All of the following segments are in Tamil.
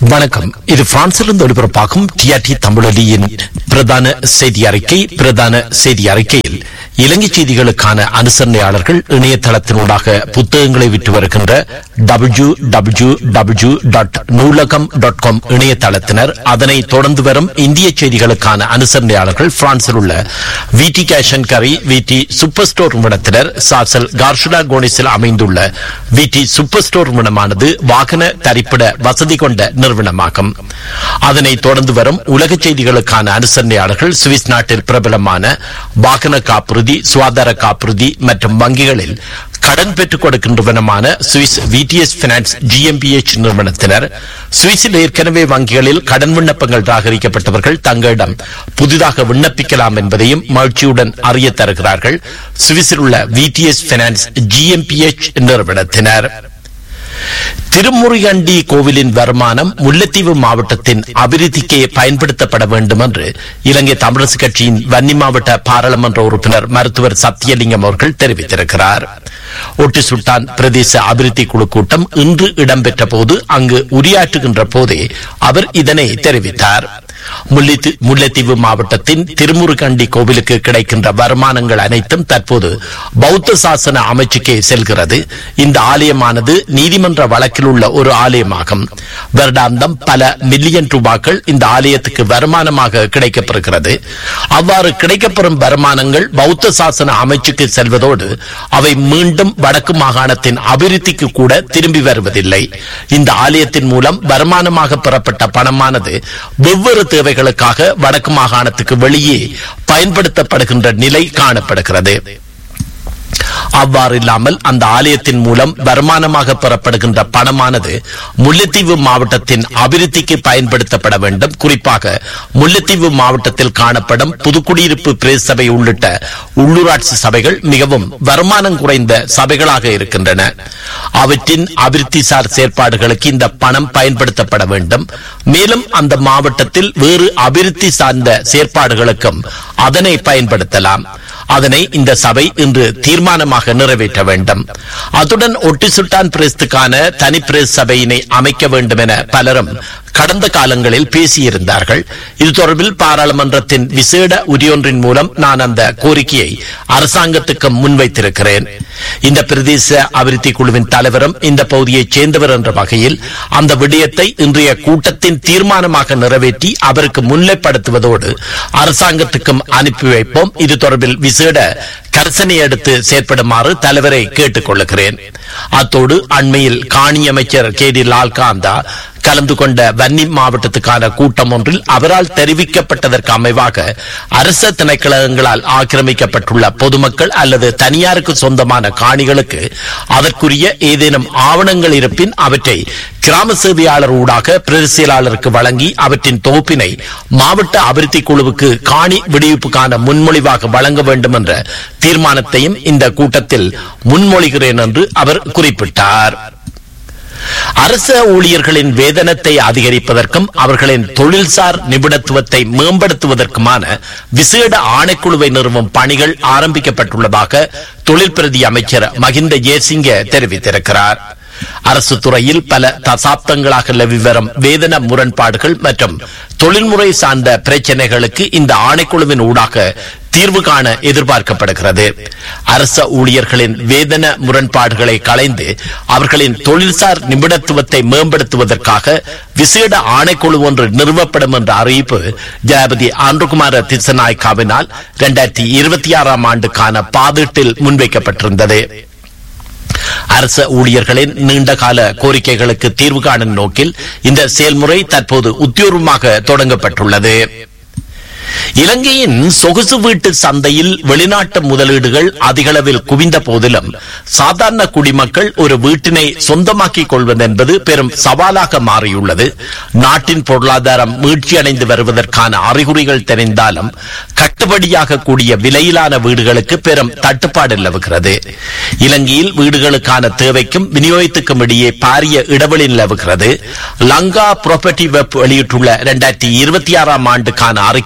வணக்கம் இது பிரான்சிலிருந்து ஒளிபரப்பாகும் டிஆர்டி தமிழொலியின் பிரதான செய்தி அறிக்கை பிரதான செய்தி அறிக்கையில் இலங்கை செய்திகளுக்கான அனுசரணையாளர்கள் இணையதளத்தினூடாக புத்தகங்களை விற்று வருகின்ற W W W dot Noolaham dot com இணையதளத்தினர் அதனை தொடர்ந்து வரும் இந்திய செய்திகளுக்கான அனுசரணையாளர்கள் பிரான்சில் உள்ள விடி கேஷன் கரி விடி சூப்பர் ஸ்டோர் நிறுவனத்தினர் சாசல் கார்ஷுடா கோனிஸில் அமைந்துள்ள விடி சூப்பர் ஸ்டோர் நிறுவனமானது வாகன தரிப்பிட வசதி கொண்ட நிறுவனமாகும் அதனைத் தொடர்ந்து வரும் உலக செய்திகளுக்கான அனுசரணையாளர்கள் சுவிஸ் நாட்டில் பிரபலமான வாகன காப்புறுதி சுகாதார காப்புறுதி மற்றும் வங்கிகளில் கடன் பெற்றுக் கொடுக்கின்றவனமான சுவிஸ் விடிஎஸ் பினான்ஸ் ஜிஎம்பிஎச் நிறுவனத்தினர் சுவிஸில் ஏற்கனவே வங்கிகளில் கடன் விண்ணப்பங்கள் ராகரிக்கப்பட்டவர்கள் தங்களிடம் புதிதாக விண்ணப்பிக்கலாம் என்பதையும் மகிழ்ச்சியுடன் அறிய தருகிறார்கள் சுவிஸில் உள்ள விடிஎஸ் பினான்ஸ் ஜிஎம்பிஎச் நிறுவனத்தினர் திருமுருகண்டி கோவிலின் வருமானம் முல்லைத்தீவு மாவட்டத்தின் அபிவிருத்திக்கே பயன்படுத்தப்பட வேண்டும் என்று இலங்கை தமிழரசு கட்சியின் வன்னி மாவட்ட பாராளுமன்ற உறுப்பினர் மருத்துவர் சத்தியலிங்கம் அவர்கள் தெரிவித்திருக்கிறார் ஒட்டி சுல்தான் பிரதேச அபிவிருத்தி குழு கூட்டம் இன்று இடம்பெற்ற போது அங்கு உரையாற்றுகின்ற போதே அவர் இதனை தெரிவித்தார் முல்லைத்தி- முல்லைத்தீவு மாவட்டத்தின் திருமுருகண்டி கோவிலுக்கு கிடைக்கின்ற வருமானங்கள் அனைத்தும் தற்போது பௌத்த சாசன அமைச்சுக்கே செல்கிறது இந்த ஆலயமானது நீதிமன்ற வழக்கில் உள்ள ஒரு ஆலயமாகும் வருடாந்தம் பல மில்லியன் ரூபாய்கள் இந்த ஆலயத்துக்கு வருமானமாக கிடைக்கப்பெறுகிறது அவ்வாறு கிடைக்கப்பெறும் வருமானங்கள் பௌத்த சாசன அமைச்சுக்கு செல்வதோடு அவை மீண்டும் வடக்கு மாகாணத்தின் அபிவிருத்திக்கு கூட திரும்பி வருவதில்லை இந்த ஆலயத்தின் மூலம் வருமானமாக பெறப்பட்ட பணமானது வெவ்வேறு தேவைகளுக்காக வடக்கு மாகாணத்துக்கு வெளியே பயன்படுத்தப்படுகின்ற நிலை காணப்படுகிறது அவ்வாறு இல்லாமல் அந்த ஆலயத்தின் மூலம் வருமானமாக பெறப்படுகின்ற பணமானது முல்லைத்தீவு மாவட்டத்தின் அபிவிருத்திக்கு பயன்படுத்தப்பட வேண்டும் குறிப்பாக முல்லைத்தீவு மாவட்டத்தில் காணப்படும் புதுக்குடியிருப்பு பிரதேச சபை உள்ளிட்ட உள்ளூராட்சி சபைகள் மிகவும் வருமானம் குறைந்த சபைகளாக இருக்கின்றன அவற்றின் அபிவிருத்தி சார் செயற்பாடுகளுக்கு இந்த பணம் பயன்படுத்தப்பட வேண்டும் மேலும் அந்த மாவட்டத்தில் வேறு அபிவிருத்தி சார்ந்த செயற்பாடுகளுக்கும் அதனை பயன்படுத்தலாம் அதனை இந்த சபை இன்று தீர்மானமாக நிறைவேற்ற வேண்டும் அத்துடன் ஒட்டி சுட்டான் பிரஸ்துக்கான தனி பிரஸ் சபையினை அமைக்க வேண்டும் என பலரும் கடந்த காலங்களில் பேசியிருந்தார்கள் இது தொடர்பில் பாராளுமன்றத்தின் விசேட உரியொன்றின் மூலம் நான் அந்த கோரிக்கையை அரசாங்கத்துக்கு முன்வைத்திருக்கிறேன் இந்த பிரதேச அபிவிருத்தி குழுவின் தலைவரும் இந்த பகுதியைச் சேர்ந்தவர் என்ற வகையில் அந்த விடயத்தை இன்றைய கூட்டத்தின் தீர்மானமாக நிறைவேற்றி அவருக்கு முன்னிலைப்படுத்துவதோடு அரசாங்கத்துக்கும் அனுப்பி வைப்போம் இது தொடர்பில் விசேட கரசனை எடுத்து செயற்படுமாறு தலைவரை கேட்டுக் கொள்ளுகிறேன் அத்தோடு அண்மையில் காணி அமைச்சர் கே டி லால்காந்தா கலந்து கொண்ட வன்னி மாவட்டத்துக்கான கூட்டம் ஒன்றில் அவரால் தெரிவிக்கப்பட்டதற்கு அமைவாக அரச திணைக்களங்களால் ஆக்கிரமிக்கப்பட்டுள்ள பொதுமக்கள் அல்லது தனியாருக்கு சொந்தமான காணிகளுக்கு அதற்குரிய ஏதேனும் ஆவணங்கள் இருப்பின் அவற்றை கிராம சேவையாளர் ஊடாக பிரதேசியலாளருக்கு வழங்கி அவற்றின் தொகுப்பினை மாவட்ட அபிவிருத்தி குழுவுக்கு காணி விடுவிப்புக்கான முன்மொழிவாக வழங்க வேண்டும் என்ற தீர்மானத்தையும் இந்த கூட்டத்தில் முன்மொழிகிறேன் என்று அவர் குறிப்பிட்டார் அரச ஊழியர்களின் வேதனத்தை அதிகரிப்பதற்கும் அவர்களின் தொழில்சார் நிபுணத்துவத்தை மேம்படுத்துவதற்குமான விசேட ஆணைக்குழுவை நிறுவும் பணிகள் ஆரம்பிக்கப்பட்டுள்ளதாக தொழில் பிரதி அமைச்சர் மகிந்த ஜெயசிங்க தெரிவித்திருக்கிறார் அரசு துறையில் பல தசாப்தங்களாக நிலவி வரும் வேதன முரண்பாடுகள் மற்றும் தொழில்முறை சார்ந்த பிரச்சனைகளுக்கு இந்த ஆணைக்குழுவின் ஊடாக தீர்வு காண எதிர்பார்க்கப்படுகிறது அரச ஊழியர்களின் வேதன முரண்பாடுகளை களைந்து அவர்களின் தொழில்சார் நிபுணத்துவத்தை மேம்படுத்துவதற்காக விசேட ஆணைக்குழு ஒன்று நிறுவப்படும் என்ற அறிவிப்பு ஜனாபதி ஆண்டுகுமார திசநாய்காவினால் இரண்டாயிரத்தி இருபத்தி ஆறாம் ஆண்டுக்கான பாதீட்டில் முன்வைக்கப்பட்டிருந்தது அரச ஊழியர்களின் நீண்டகால கோரிக்கைகளுக்கு தீர்வு காணும் நோக்கில் இந்த செயல்முறை தற்போது உத்தியோகமாக தொடங்கப்பட்டுள்ளது இலங்கையின் சொகுசு வீட்டு சந்தையில் வெளிநாட்டு முதலீடுகள் அதிகளவில் குவிந்த போதிலும் சாதாரண குடிமக்கள் ஒரு வீட்டினை சொந்தமாக்கிக் கொள்வது என்பது பெரும் சவாலாக மாறியுள்ளது நாட்டின் பொருளாதாரம் மீழ்ச்சியடைந்து வருவதற்கான அறிகுறிகள் தெரிந்தாலும் கட்டுப்படியாக கூடிய விலையிலான வீடுகளுக்கு பெரும் தட்டுப்பாடு நிலவுகிறது இலங்கையில் வீடுகளுக்கான தேவைக்கும் விநியோகத்துக்கும் இடையே பாரிய இடைவெளி நிலவுகிறது லங்கா ப்ராப்பர்ட்டி வெப் வெளியிட்டுள்ள இரண்டாயிரத்தி இருபத்தி ஆறாம் ஆண்டுக்கான அறிக்கையின்படி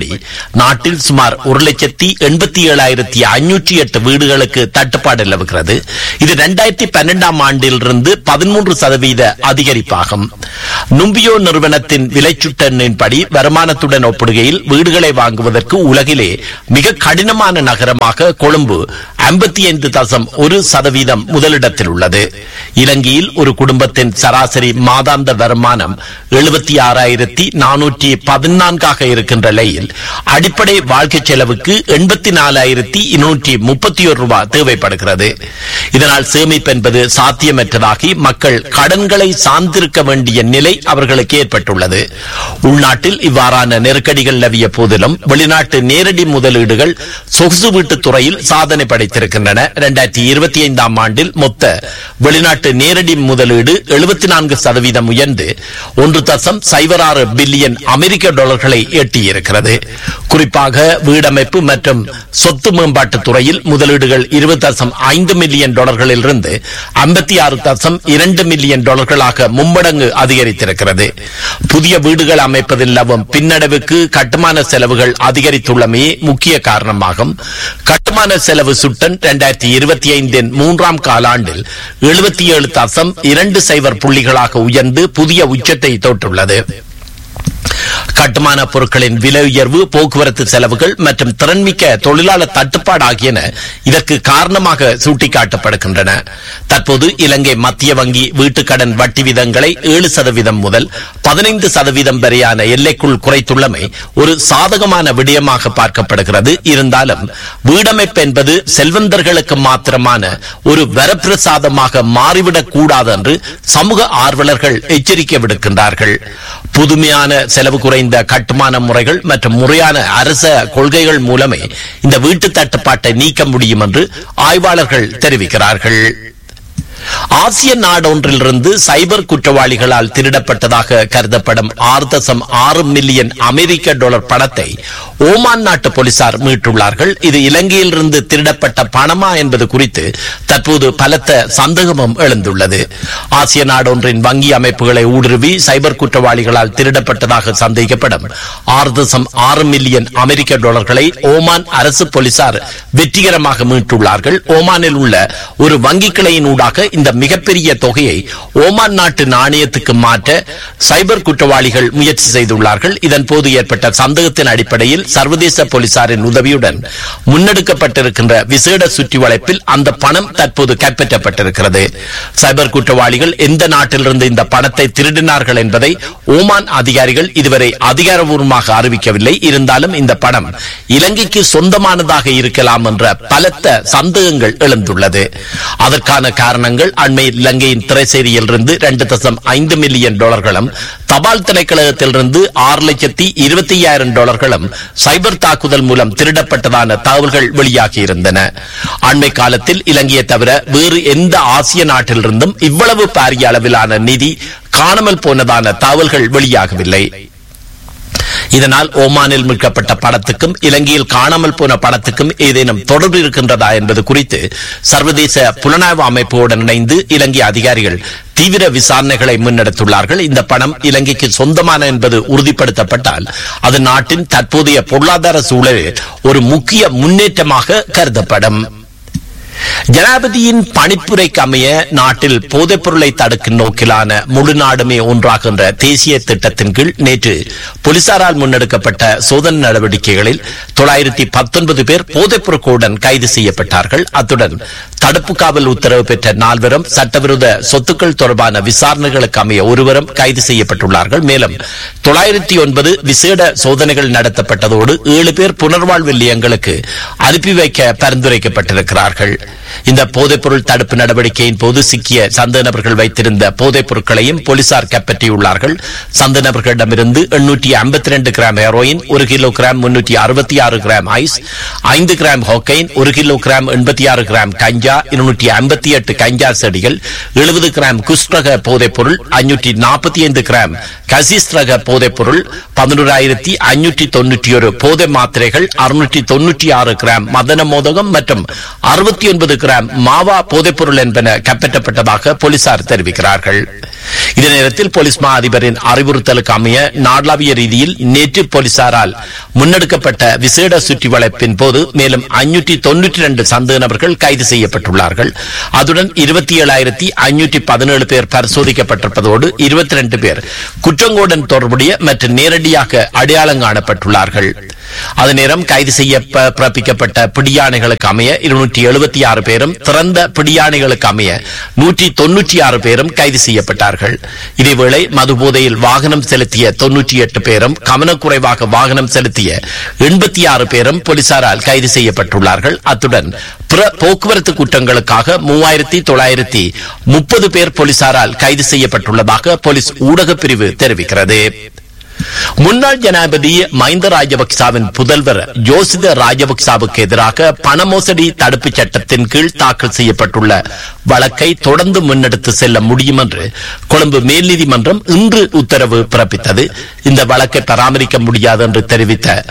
நாட்டில் சுமார் ஒரு லட்சத்தி எண்பத்தி ஏழாயிரத்தி ஐநூற்றி எட்டு வீடுகளுக்கு தட்டுப்பாடு நிலவுகிறது இது இரண்டாயிரத்தி பன்னெண்டாம் ஆண்டிலிருந்து பதிமூன்று சதவீத அதிகரிப்பாகும் நும்பியோ நிறுவனத்தின் விலைச்சுட்டனின்படி வருமானத்துடன் ஒப்பிடுகையில் வீடுகளை வாங்குவதற்கு உலகிலே மிக கடினமான நகரமாக கொழும்பு ஐம்பத்தி ஐந்து தசம் ஒரு சதவீதம் முதலிடத்தில் உள்ளது இலங்கையில் ஒரு குடும்பத்தின் சராசரி மாதாந்த வருமானம் எழுபத்தி ஆறாயிரத்தி நானூற்றி பதினான்காக இருக்கின்ற நிலையில் அடிப்படை வாழ்க்கை செலவுக்கு எண்பத்தி நாலாயிரத்தி இருநூற்றி முப்பத்தி ஒரு ரூபாய் தேவைப்படுகிறது இதனால் சேமிப்பு என்பது சாத்தியமற்றதாகி மக்கள் கடன்களை சார்ந்திருக்க வேண்டிய நிலை அவர்களுக்கு ஏற்பட்டுள்ளது உள்நாட்டில் இவ்வாறான நெருக்கடிகள் நிலவிய போதிலும் வெளிநாட்டு நேரடி முதலீடுகள் சொகுசு வீட்டு துறையில் சாதனை படைத்திருக்கின்றன இரண்டாயிரத்தி இருபத்தி ஐந்தாம் ஆண்டில் மொத்த வெளிநாட்டு நேரடி முதலீடு எழுபத்தி நான்கு சதவீதம் உயர்ந்து ஒன்று தசம் சைபர் ஆறு பில்லியன் அமெரிக்க டாலர்களை எட்டியிருக்கிறது குறிப்பாக வீடமைப்பு மற்றும் சொத்து மேம்பாட்டுத் துறையில் முதலீடுகள் இருபது தசம் ஐந்து மில்லியன் டாலர்களில் இருந்து ஐம்பத்தி ஆறு தசம் இரண்டு மில்லியன் டாலர்களாக மும்மடங்கு அதிகரித்திருக்கிறது புதிய வீடுகள் அமைப்பதில் நிலவும் பின்னடைவுக்கு கட்டுமான செலவுகள் அதிகரித்துள்ளமையே முக்கிய காரணமாகும் கட்டுமான செலவு சுட்டன் இரண்டாயிரத்தி இருபத்தி ஐந்தின் மூன்றாம் காலாண்டில் எழுபத்தி ஏழு தசம் இரண்டு சைபர் புள்ளிகளாக உயர்ந்து புதிய உச்சத்தை தொட்டுள்ளது கட்டுமான பொருட்களின் விலை உயர்வு போக்குவரத்து செலவுகள் மற்றும் திறன்மிக்க தொழிலாளர் தட்டுப்பாடு ஆகியன இதற்கு காரணமாக சுட்டிக்காட்டப்படுகின்றன தற்போது இலங்கை மத்திய வங்கி வீட்டுக்கடன் வட்டி விதங்களை ஏழு சதவீதம் முதல் பதினைந்து சதவீதம் வரையான எல்லைக்குள் குறைத்துள்ளமை ஒரு சாதகமான விடயமாக பார்க்கப்படுகிறது இருந்தாலும் வீடமைப்பு என்பது செல்வந்தர்களுக்கு மாத்திரமான ஒரு வரப்பிரசாதமாக மாறிவிடக் கூடாது என்று சமூக ஆர்வலர்கள் எச்சரிக்கை விடுக்கின்றார்கள் புதுமையான செலவு குறைந்த கட்டுமான முறைகள் மற்றும் முறையான அரச கொள்கைகள் மூலமே இந்த வீட்டு தட்டுப்பாட்டை நீக்க முடியும் என்று ஆய்வாளர்கள் தெரிவிக்கிறார்கள் ஆசிய நாடொன்றிலிருந்து சைபர் குற்றவாளிகளால் திருடப்பட்டதாக கருதப்படும் ஆறு தசம் ஆறு மில்லியன் அமெரிக்க டாலர் பணத்தை ஓமான் நாட்டு போலீசார் மீட்டுள்ளார்கள் இது இலங்கையிலிருந்து திருடப்பட்ட பணமா என்பது குறித்து தற்போது பலத்த சந்தேகமும் எழுந்துள்ளது ஆசிய நாடொன்றின் வங்கி அமைப்புகளை ஊடுருவி சைபர் குற்றவாளிகளால் திருடப்பட்டதாக சந்தேகிக்கப்படும் ஆறு தசம் ஆறு மில்லியன் அமெரிக்க டாலர்களை ஓமான் அரசு போலீசார் வெற்றிகரமாக மீட்டுள்ளார்கள் ஓமானில் உள்ள ஒரு வங்கி கிளையின் ஊடாக இந்த மிகப்பெரிய தொகையை ஓமான் நாட்டு நாணயத்துக்கு மாற்ற சைபர் குற்றவாளிகள் முயற்சி செய்துள்ளார்கள் இதன் போது ஏற்பட்ட சந்தேகத்தின் அடிப்படையில் சர்வதேச போலீசாரின் உதவியுடன் முன்னெடுக்கப்பட்டிருக்கின்ற விசேட சுற்றி வளைப்பில் அந்த பணம் தற்போது கைப்பற்றப்பட்டிருக்கிறது சைபர் குற்றவாளிகள் எந்த நாட்டிலிருந்து இந்த பணத்தை திருடினார்கள் என்பதை ஓமான் அதிகாரிகள் இதுவரை அதிகாரபூர்வமாக அறிவிக்கவில்லை இருந்தாலும் இந்த பணம் இலங்கைக்கு சொந்தமானதாக இருக்கலாம் என்ற பலத்த சந்தேகங்கள் எழுந்துள்ளது அதற்கான காரணங்கள் அண்மையில் இலங்கையின் திரைசேரியிலிருந்து இரண்டு தசம் ஐந்து மில்லியன் டாலர்களும் தபால் திணைக்களகத்திலிருந்து ஆறு லட்சத்தி இருபத்தி ஐயாயிரம் டாலர்களும் சைபர் தாக்குதல் மூலம் திருடப்பட்டதான தகவல்கள் வெளியாகியிருந்தன அண்மை காலத்தில் இலங்கையை தவிர வேறு எந்த ஆசிய நாட்டிலிருந்தும் இவ்வளவு பாரிய அளவிலான நிதி காணாமல் போனதான தகவல்கள் வெளியாகவில்லை இதனால் ஓமானில் மீட்கப்பட்ட படத்துக்கும் இலங்கையில் காணாமல் போன படத்துக்கும் ஏதேனும் தொடர்பு இருக்கின்றதா என்பது குறித்து சர்வதேச புலனாய்வு அமைப்போடு இணைந்து இலங்கை அதிகாரிகள் தீவிர விசாரணைகளை முன்னெடுத்துள்ளார்கள் இந்த பணம் இலங்கைக்கு சொந்தமான என்பது உறுதிப்படுத்தப்பட்டால் அது நாட்டின் தற்போதைய பொருளாதார சூழலில் ஒரு முக்கிய முன்னேற்றமாக கருதப்படும் ஜனாதிபதியின் பணிப்புரைக்கு அமைய நாட்டில் போதைப் பொருளை தடுக்கும் நோக்கிலான முழு நாடுமே ஒன்றாகின்ற தேசிய திட்டத்தின் கீழ் நேற்று போலீசாரால் முன்னெடுக்கப்பட்ட சோதனை நடவடிக்கைகளில் தொள்ளாயிரத்தி பத்தொன்பது பேர் போதைப் பொருட்களுடன் கைது செய்யப்பட்டார்கள் அத்துடன் தடுப்பு காவல் உத்தரவு பெற்ற நால்வரும் சட்டவிரோத சொத்துக்கள் தொடர்பான விசாரணைகளுக்கு அமைய ஒருவரும் கைது செய்யப்பட்டுள்ளார்கள் மேலும் தொள்ளாயிரத்தி ஒன்பது விசேட சோதனைகள் நடத்தப்பட்டதோடு ஏழு பேர் புனர்வாழ்வு நிலையங்களுக்கு அனுப்பி வைக்க பரிந்துரைக்கப்பட்டிருக்கிறார்கள் இந்த போதைப்பொருள் தடுப்பு நடவடிக்கையின் போது சிக்கிய சந்த நபர்கள் வைத்திருந்த போதைப் பொருட்களையும் போலீசார் கைப்பற்றியுள்ளார்கள் சந்த நபர்களிடமிருந்து எண்ணூற்றி ஐம்பத்தி ரெண்டு கிராம் ஹெரோயின் ஒரு கிலோ கிராம் முன்னூற்றி அறுபத்தி ஆறு கிராம் ஐஸ் ஐந்து கிராம் ஹோக்கைன் ஒரு கிலோ கிராம் எண்பத்தி ஆறு கிராம் கஞ்சா இருநூற்றி ஐம்பத்தி எட்டு கஞ்சா செடிகள் எழுபது கிராம் குஸ் ரக போதைப் பொருள் ஐநூற்றி நாற்பத்தி ஐந்து கிராம் கசிஸ் ரக போதைப் பொருள் பதினோராயிரத்தி ஐநூற்றி தொன்னூற்றி ஒரு போதை மாத்திரைகள் அறுநூற்றி தொன்னூற்றி ஆறு கிராம் மதன மோதகம் மற்றும் அறுபத்தி பத்தொன்பது கிராம் மாவா போதைப்பொருள் என்பன கைப்பற்றப்பட்டதாக போலீசார் தெரிவிக்கிறார்கள் இதே நேரத்தில் போலீஸ் மா அதிபரின் அறிவுறுத்தலுக்கு அமைய நாடளாவிய ரீதியில் நேற்று போலீசாரால் முன்னெடுக்கப்பட்ட விசேட சுற்றி வளைப்பின் போது மேலும் ஐநூற்றி தொன்னூற்றி இரண்டு சந்தேக நபர்கள் கைது செய்யப்பட்டுள்ளார்கள் அதுடன் இருபத்தி ஏழாயிரத்தி ஐநூற்றி பதினேழு பேர் பரிசோதிக்கப்பட்டிருப்பதோடு இருபத்தி இரண்டு பேர் குற்றங்களுடன் தொடர்புடைய மற்றும் நேரடியாக அடையாளம் காணப்பட்டுள்ளார்கள் அதே நேரம் கைது செய்ய ப- பிறப்பிக்கப்பட்ட பிடியாணைகளுக்கு அமைய இருநூற்றி எழுபத்தி ஆறு பேரும் திறந்த பிடியாணைகளுக்கு அமைய நூற்றி தொன்னூற்றி ஆறு பேரும் கைது செய்யப்பட்டார்கள் இதேவேளை மதுபோதையில் வாகனம் செலுத்திய தொன்னூற்றி எட்டு பேரும் கவனக்குறைவாக வாகனம் செலுத்திய எண்பத்தி ஆறு பேரும் போலீசாரால் கைது செய்யப்பட்டுள்ளார்கள் அத்துடன் பிற போக்குவரத்து குற்றங்களுக்காக மூவாயிரத்தி தொள்ளாயிரத்தி முப்பது பேர் போலீசாரால் கைது செய்யப்பட்டுள்ளதாக போலீஸ் ஊடகப் பிரிவு தெரிவிக்கிறது முன்னாள் ஜனாதிபதி மஹிந்த ராஜபக்சாவின் புதல்வர் ஜோசித ராஜபக்சாவுக்கு எதிராக பண மோசடி தடுப்புச் சட்டத்தின் கீழ் தாக்கல் செய்யப்பட்டுள்ள வழக்கை தொடர்ந்து முன்னெடுத்து செல்ல முடியும் என்று கொழும்பு மேல் நீதிமன்றம் இன்று உத்தரவு பிறப்பித்தது இந்த வழக்கை பராமரிக்க முடியாது என்று தெரிவித்த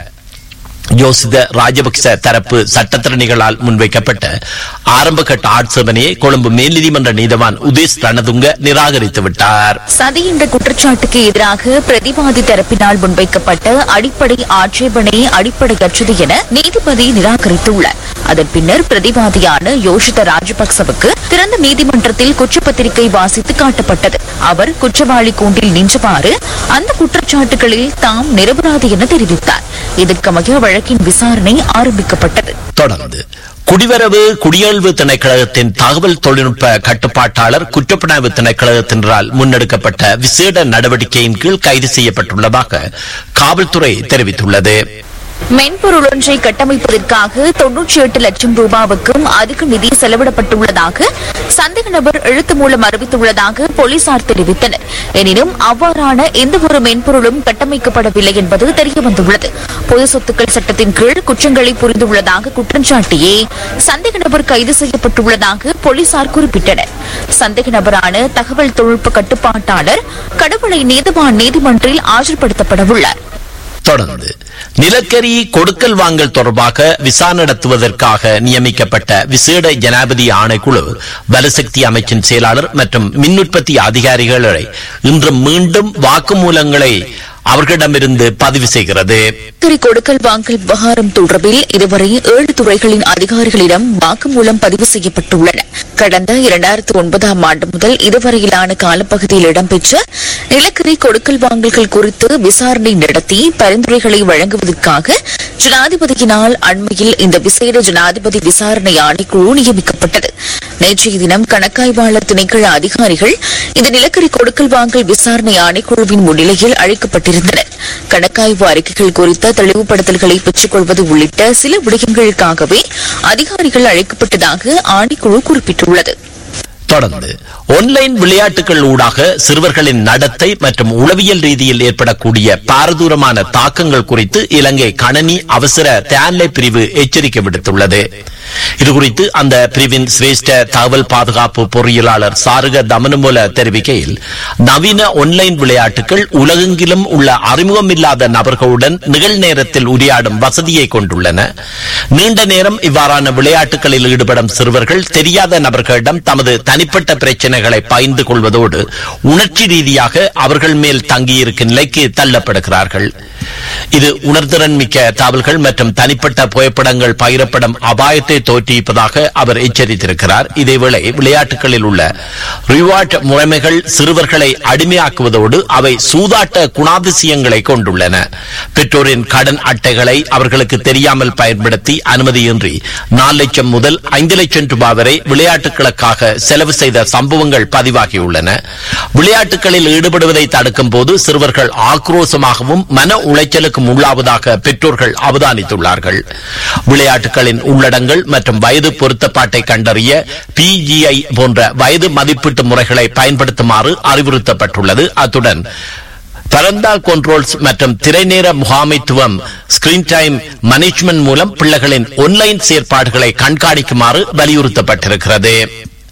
யோசித ராஜபக்ச தரப்பு சட்டத்திறனிகளால் முன்வைக்கப்பட்ட ஆரம்பகட்ட ஆட்சேபனையை கொழும்பு மேல் நீதிமன்ற நீதவான் உதேஷ் ரணதுங்க நிராகரித்து விட்டார் சதி என்ற குற்றச்சாட்டுக்கு எதிராக பிரதிவாதி தரப்பினால் முன்வைக்கப்பட்ட அடிப்படை ஆட்சேபனை அடிப்படையற்றது என நீதிபதி நிராகரித்துள்ளார் அதன் பின்னர் பிரதிவாதியான யோஷித ராஜபக்சவுக்கு திறந்த நீதிமன்றத்தில் குற்றப்பத்திரிகை வாசித்து காட்டப்பட்டது அவர் குற்றவாளி கூண்டில் நின்றவாறு அந்த குற்றச்சாட்டுகளில் தாம் நிரபராதி என தெரிவித்தார் இதற்கமைய வழக்கின் விசாரணை ஆரம்பிக்கப்பட்டது தொடர்ந்து குடிவரவு குடியேழ்வு திணைக்களகத்தின் தகவல் தொழில்நுட்ப கட்டுப்பாட்டாளர் குற்றப்புலனாய்வு திணைக்களகத்தினரால் முன்னெடுக்கப்பட்ட விசேட நடவடிக்கையின் கீழ் கைது செய்யப்பட்டுள்ளதாக காவல்துறை தெரிவித்துள்ளது மென்பொருள் ஒன்றை கட்டமைப்பதற்காக தொன்னூற்றி எட்டு லட்சம் ரூபாவுக்கும் அதிக நிதி செலவிடப்பட்டுள்ளதாக சந்தேக நபர் எழுத்து மூலம் அறிவித்துள்ளதாக போலீசார் தெரிவித்தனர் எனினும் அவ்வாறான எந்த ஒரு மென்பொருளும் கட்டமைக்கப்படவில்லை என்பது தெரியவந்துள்ளது பொது சொத்துக்கள் சட்டத்தின் கீழ் குற்றங்களை புரிந்துள்ளதாக குற்றம் சாட்டியே சந்தேக நபர் கைது செய்யப்பட்டுள்ளதாக போலீசார் குறிப்பிட்டனர் சந்தேக நபரான தகவல் தொழில்நுட்ப கட்டுப்பாட்டாளர் கடவுளை நீதவான் நீதிமன்றில் ஆஜர்படுத்தப்படவுள்ளார் தொடர்ந்து நிலக்கரி கொடுக்கல் வாங்கல் தொடர்பாக விசா நடத்துவதற்காக நியமிக்கப்பட்ட விசேட ஜனாதிபதி ஆணைக்குழு வலசக்தி அமைச்சின் செயலாளர் மற்றும் மின் உற்பத்தி அதிகாரிகளை இன்று மீண்டும் வாக்குமூலங்களை அவர்களிடமிருந்து பதிவு செய்கிறது நிலக்கரி கொடுக்கல் வாங்கல் விவகாரம் தொடர்பில் இதுவரை ஏழு துறைகளின் அதிகாரிகளிடம் வாக்குமூலம் பதிவு செய்யப்பட்டுள்ளன கடந்த இரண்டாயிரத்து ஒன்பதாம் ஆண்டு முதல் இதுவரையிலான காலப்பகுதியில் இடம்பெற்ற நிலக்கரி கொடுக்கல் வாங்கல்கள் குறித்து விசாரணை நடத்தி பரிந்துரைகளை வழங்குவதற்காக ஜனாதிபதியினால் அண்மையில் இந்த விசேட ஜனாதிபதி விசாரணை ஆணைக்குழு நியமிக்கப்பட்டது நேற்றைய தினம் கணக்காய்வாளர் திணைக்கள அதிகாரிகள் இந்த நிலக்கரி கொடுக்கல் வாங்கல் விசாரணை ஆணைக்குழுவின் முன்னிலையில் அழைக்கப்பட்டிருந்தனர் கணக்காய்வு அறிக்கைகள் குறித்த தெளிவுபடுத்தல்களை பெற்றுக் கொள்வது உள்ளிட்ட சில விடயங்களுக்காகவே அதிகாரிகள் அழைக்கப்பட்டதாக ஆணைக்குழு குறிப்பிட்டுள்ளது தொடர்ந்து ஆன்லைன் விளையாட்டுகள் ஊடாக சிறுவர்களின் நடத்தை மற்றும் உளவியல் ரீதியில் ஏற்படக்கூடிய பாரதூரமான தாக்கங்கள் குறித்து இலங்கை கணனி அவசர தேன்லை பிரிவு எச்சரிக்கை விடுத்துள்ளது இதுகுறித்து அந்த பிரிவின் சிரேஷ்ட தகவல் பாதுகாப்பு பொறியியலாளர் சாருக தமனுமூல தெரிவிக்கையில் நவீன ஆன்லைன் விளையாட்டுகள் உலகெங்கிலும் உள்ள அறிமுகமில்லாத நபர்களுடன் நிகழ்நேரத்தில் உரையாடும் வசதியை கொண்டுள்ளன நீண்ட நேரம் இவ்வாறான விளையாட்டுகளில் ஈடுபடும் சிறுவர்கள் தெரியாத நபர்களிடம் தமது தனிப்பட்ட பிரச்சனைகளை பகிர்ந்து கொள்வதோடு உணர்ச்சி ரீதியாக அவர்கள் மேல் தங்கியிருக்கும் நிலைக்கு தள்ளப்படுகிறார்கள் இது உணர்திறன் மிக்க தகவல்கள் மற்றும் தனிப்பட்ட புகைப்படங்கள் பகிரப்படும் அபாயத்தை தோற்றியிருப்பதாக அவர் எச்சரித்திருக்கிறார் இதேவேளை விளையாட்டுகளில் உள்ள ரிவார்ட் முறைமைகள் சிறுவர்களை அடிமையாக்குவதோடு அவை சூதாட்ட குணாதிசயங்களை கொண்டுள்ளன பெற்றோரின் கடன் அட்டைகளை அவர்களுக்கு தெரியாமல் பயன்படுத்தி அனுமதியின்றி நாலு லட்சம் முதல் ஐந்து லட்சம் ரூபாய் வரை விளையாட்டுகளுக்காக செலவு செய்த சம்பவங்கள் பதிவாகியுள்ளன விளையாட்டுகளில் ஈடுபடுவதை தடுக்கும் போது சிறுவர்கள் ஆக்ரோசமாகவும் மன உளைச்சலுக்கும் உள்ளாவதாக பெற்றோர்கள் அவதானித்துள்ளார்கள் விளையாட்டுகளின் உள்ளடங்கள் மற்றும் வயது பொருத்தப்பாட்டை கண்டறிய பிஜிஐ போன்ற வயது மதிப்பீட்டு முறைகளை பயன்படுத்துமாறு அறிவுறுத்தப்பட்டுள்ளது அத்துடன் பரந்தால் கண்ட்ரோல்ஸ் மற்றும் திரைநேர முகாமைத்துவம் ஸ்கிரீன் டைம் மேனேஜ்மெண்ட் மூலம் பிள்ளைகளின் ஒன்லைன் செயற்பாடுகளை கண்காணிக்குமாறு வலியுறுத்தப்பட்டிருக்கிறது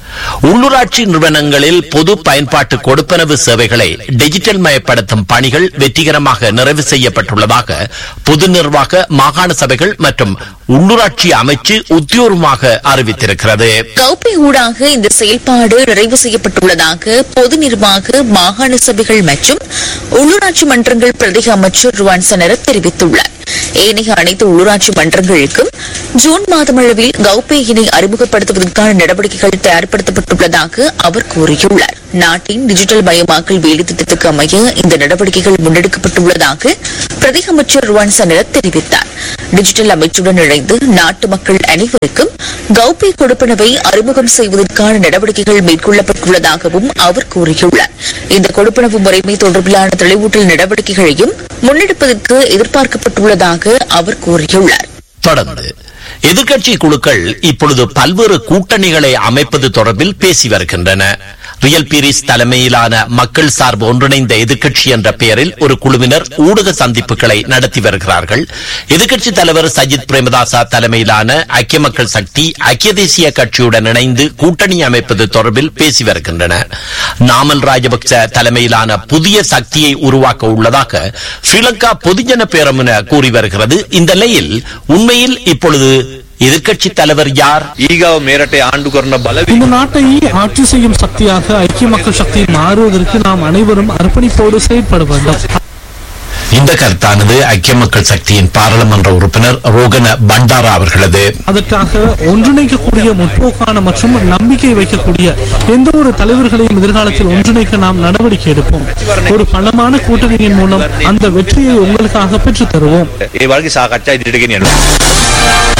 உள்ளூராட்சி நிறுவனங்களில் பொது பயன்பாட்டு கொடுப்பனவு சேவைகளை டிஜிட்டல் மயப்படுத்தும் பணிகள் வெற்றிகரமாக நிறைவு செய்யப்பட்டுள்ளதாக பொது நிர்வாக மாகாண சபைகள் மற்றும் உள்ளூராட்சி அமைச்சு உத்தியோகமாக அறிவித்திருக்கிறது கௌபி ஊடாக இந்த செயல்பாடு நிறைவு செய்யப்பட்டுள்ளதாக பொது நிர்வாக மாகாண சபைகள் மற்றும் உள்ளூராட்சி மன்றங்கள் பிரதிக அமைச்சர் ருவான் சனர தெரிவித்துள்ளார் ஏனைய அனைத்து உள்ளூராட்சி மன்றங்களுக்கும் ஜூன் மாதமளவில் கௌபேயினை அறிமுகப்படுத்துவதற்கான நடவடிக்கைகள் தயார்படுத்தப்பட்டுள்ளதாக அவர் கூறியுள்ளார் நாட்டின் டிஜிட்டல் மயமாக்கல் வேலை திட்டத்துக்கு அமைய இந்த நடவடிக்கைகள் முன்னெடுக்கப்பட்டுள்ளதாக பிரதி அமைச்சர் ருவான் சனர தெரிவித்தார் டிஜிட்டல் அமைச்சுடன் இணைந்து நாட்டு மக்கள் அனைவருக்கும் கௌபே கொடுப்பனவை அறிமுகம் செய்வதற்கான நடவடிக்கைகள் மேற்கொள்ளப்பட்டுள்ளதாகவும் அவர் கூறியுள்ளார் இந்த கொடுப்பனவு முறைமை தொடர்பிலான தெளிவூட்டல் நடவடிக்கைகளையும் முன்னெடுப்பதற்கு எதிர்பார்க்கப்பட்டுள்ளதாக அவர் கூறியுள்ளார் தொடர்ந்து எதிர்க்கட்சி குழுக்கள் இப்பொழுது பல்வேறு கூட்டணிகளை அமைப்பது தொடர்பில் பேசி வருகின்றன ரியல் பீரிஸ் தலைமையிலான மக்கள் சார்பு ஒன்றிணைந்த எதிர்க்கட்சி என்ற பெயரில் ஒரு குழுவினர் ஊடக சந்திப்புகளை நடத்தி வருகிறார்கள் எதிர்க்கட்சி தலைவர் சஜித் பிரேமதாசா தலைமையிலான ஐக்கிய மக்கள் சக்தி ஐக்கிய தேசிய கட்சியுடன் இணைந்து கூட்டணி அமைப்பது தொடர்பில் பேசி வருகின்றன நாமல் ராஜபக்ச தலைமையிலான புதிய சக்தியை உருவாக்க உள்ளதாக ஸ்ரீலங்கா பொதுஜன பேரமுன கூறி வருகிறது இந்த நிலையில் உண்மையில் இப்பொழுது எதிர்க்கட்சி தலைவர் யார் ඊගව මේරට ආණ්ඩු කරන බලවි இந்த நாட்டை ஆட்சி செய்யும் சக்தியாக ஐக்கிய மக்கள் சக்தி மாறுவதற்கு நாம் அனைவரும் அர்ப்பணிப்போடு செயல்பட வேண்டும் இந்த கருத்தானது ஐக்கிய மக்கள் சக்தியின் பாராளுமன்ற உறுப்பினர் ரோகன பண்டாரா அவர்களது அதற்காக ஒன்றிணைக்கக்கூடிய முற்போக்கான மற்றும் நம்பிக்கை வைக்கக்கூடிய எந்த ஒரு தலைவர்களையும் எதிர்காலத்தில் ஒன்றிணைக்க நாம் நடவடிக்கை எடுப்போம் ஒரு பலமான கூட்டணியின் மூலம் அந்த வெற்றியை உங்களுக்காக பெற்றுத் தருவோம் ඒ වගේ සාකච්ඡා ඉදිරියට ගෙනියනවා.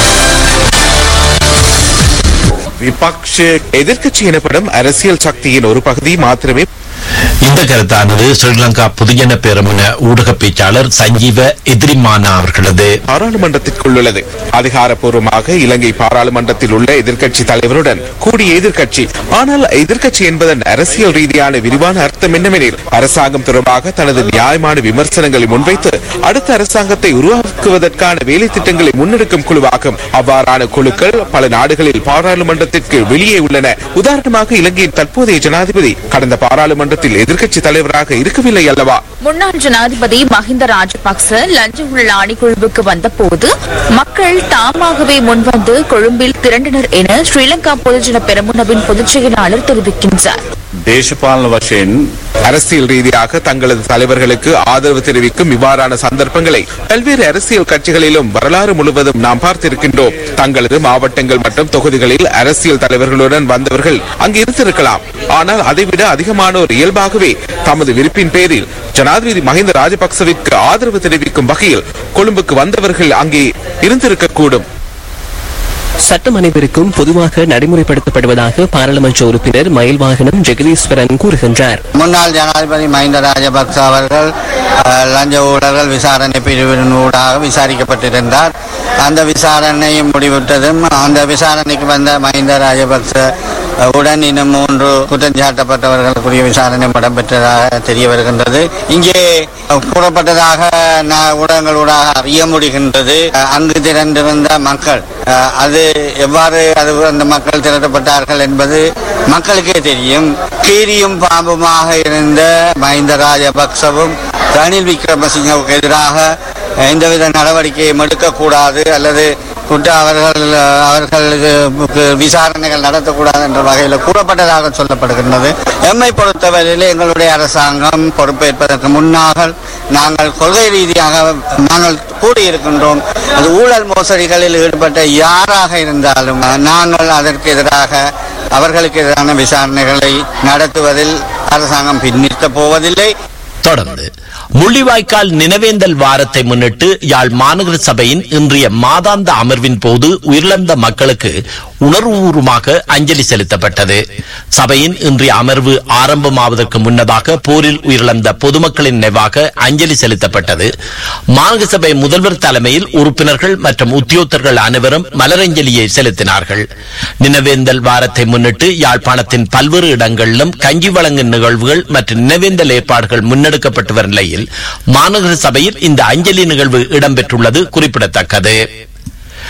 விபக்ஷ எதிர்க்கட்சி எனப்படும் அரசியல் சக்தியின் ஒரு பகுதி மாத்திரமே இந்த கருத்தானது ஸ்ரீலங்கா பொதுஜன பேரமுன ஊடக பேச்சாளர் சஞ்சீவ எதிரிமானா அவர்களது பாராளுமன்றத்திற்குள் உள்ளது அதிகாரப்பூர்வமாக இலங்கை பாராளுமன்றத்தில் உள்ள எதிர்க்கட்சி தலைவருடன் கூடிய எதிர்க்கட்சி ஆனால் எதிர்க்கட்சி என்பதன் அரசியல் ரீதியான விரிவான அர்த்தம் என்னவெனில் அரசாங்கம் தொடர்பாக தனது நியாயமான விமர்சனங்களை முன்வைத்து அடுத்த அரசாங்கத்தை உருவாக்குவதற்கான வேலை திட்டங்களை முன்னெடுக்கும் குழுவாகும் அவ்வாறான குழுக்கள் பல நாடுகளில் பாராளுமன்றத்திற்கு வெளியே உள்ளன உதாரணமாக இலங்கையின் தற்போதைய ஜனாதிபதி கடந்த பாராளுமன்றத்தில் எதிர்க்கட்சி தலைவராக இருக்கவில்லை அல்லவா முன்னாள் ஜனாதிபதி மஹிந்த ராஜபக்ச லஞ்ச ஊழல் ஆணைக்குழுவுக்கு வந்தபோது மக்கள் தாமாகவே முன்வந்து கொழும்பில் திரண்டனர் என ஸ்ரீலங்கா பொதுஜன பெரமுனவின் பொதுச் செயலாளர் தெரிவிக்கின்றார் දේශපාලන වශයෙන් அரசியல் ரீதியாக தங்களது தலைவர்களுக்கு ஆதரவு தெரிவிக்கும் இவ்வாறான சந்தர்ப்பங்களை பல்வேறு அரசியல் கட்சிகளிலும் வரலாறு முழுவதும் நாம் பார்த்திருக்கின்றோம் தங்களது மாவட்டங்கள் மற்றும் தொகுதிகளில் அரசியல் தலைவர்களுடன் வந்தவர்கள் அங்கு இருந்திருக்கலாம் ஆனால் அதைவிட அதிகமானோர் இயல்பாகவே தமது விருப்பின் பேரில் ஜனாதிபதி மஹிந்த ராஜபக்சவிற்கு ஆதரவு தெரிவிக்கும் வகையில் கொழும்புக்கு வந்தவர்கள் அங்கே இருந்திருக்கக்கூடும் சட்டம் அனைவருக்கும் பொதுவாக நடைமுறைப்படுத்தப்படுவதாக பாராளுமன்ற உறுப்பினர் மயில்வாகனம் ஜெகதீஸ்வரன் கூறுகின்றார் முன்னாள் ஜனாதிபதி மஹிந்த ராஜபக்ச அவர்கள் அஹ், லஞ்ச ஊழல்கள் விசாரணை பிரிவின் ஊடாக விசாரிக்கப்பட்டிருந்தார் அந்த விசாரணை முடிவுற்றதும் அந்த விசாரணைக்கு வந்த மஹிந்த ராஜபக்ச அஹ், உடன் இன்னும் மூன்று குற்றஞ்சாட்டப்பட்டவர்களுக்குரிய விசாரணை இடம்பெற்றதாக தெரிய வருகின்றது இங்கே அஹ், கூறப்பட்டதாக நான் ஊடகங்களூடாக அறிய முடிகின்றது அஹ், அங்கு திரண்டிருந்த மக்கள் அஹ், அது எவ்வாறு அது அந்த மக்கள் திரட்டப்பட்டார்கள் என்பது மக்களுக்கே தெரியும் கீரியும் பாம்புமாக இருந்த மஹிந்த ராஜபக்சவும் ரணில் விக்ரமசிங்கவுக்கு எதிராக எந்தவித நடவடிக்கையும் எடுக்கக்கூடாது அல்லது குற்ற அவர்கள் அவர்களுக்கு விசாரணைகள் நடத்தக்கூடாது என்ற வகையில் கூறப்பட்டதாக சொல்லப்படுகின்றது எம்மை பொறுத்தவரையில் எங்களுடைய அரசாங்கம் பொறுப்பேற்பதற்கு முன்னாக நாங்கள் கொள்கை ரீதியாக நாங்கள் கூடியிருக்கின்றோம் அது ஊழல் மோசடிகளில் ஈடுபட்ட யாராக இருந்தாலும் நாங்கள் அதற்கு எதிராக அவர்களுக்கு எதிரான விசாரணைகளை நடத்துவதில் அரசாங்கம் பின்னிற்கப் போவதில்லை தொடர்ந்து முள்ளிவாய்க்கால் நினைவேந்தல் வாரத்தை முன்னிட்டு யாழ் மாநகர சபையின் இன்றைய மாதாந்த அமர்வின் போது உயிரிழந்த மக்களுக்கு உணர்வுபூர்வமாக அஞ்சலி செலுத்தப்பட்டது சபையின் இன்றைய அமர்வு ஆரம்பமாவதற்கு முன்னதாக போரில் உயிரிழந்த பொதுமக்களின் நினைவாக அஞ்சலி செலுத்தப்பட்டது மாநகர சபை முதல்வர் தலைமையில் உறுப்பினர்கள் மற்றும் உத்தியோகத்தர்கள் அனைவரும் மலரஞ்சலியை செலுத்தினார்கள் நினைவேந்தல் வாரத்தை முன்னிட்டு யாழ்ப்பாணத்தின் பல்வேறு இடங்களிலும் கஞ்சி வழங்கும் நிகழ்வுகள் மற்றும் நினைவேந்தல் ஏற்பாடுகள் முன்னெடுக்கப்பட்டு வரும் நிலையில் மாநகர சபையில் இந்த அஞ்சலி நிகழ்வு இடம்பெற்றுள்ளது குறிப்பிடத்தக்கது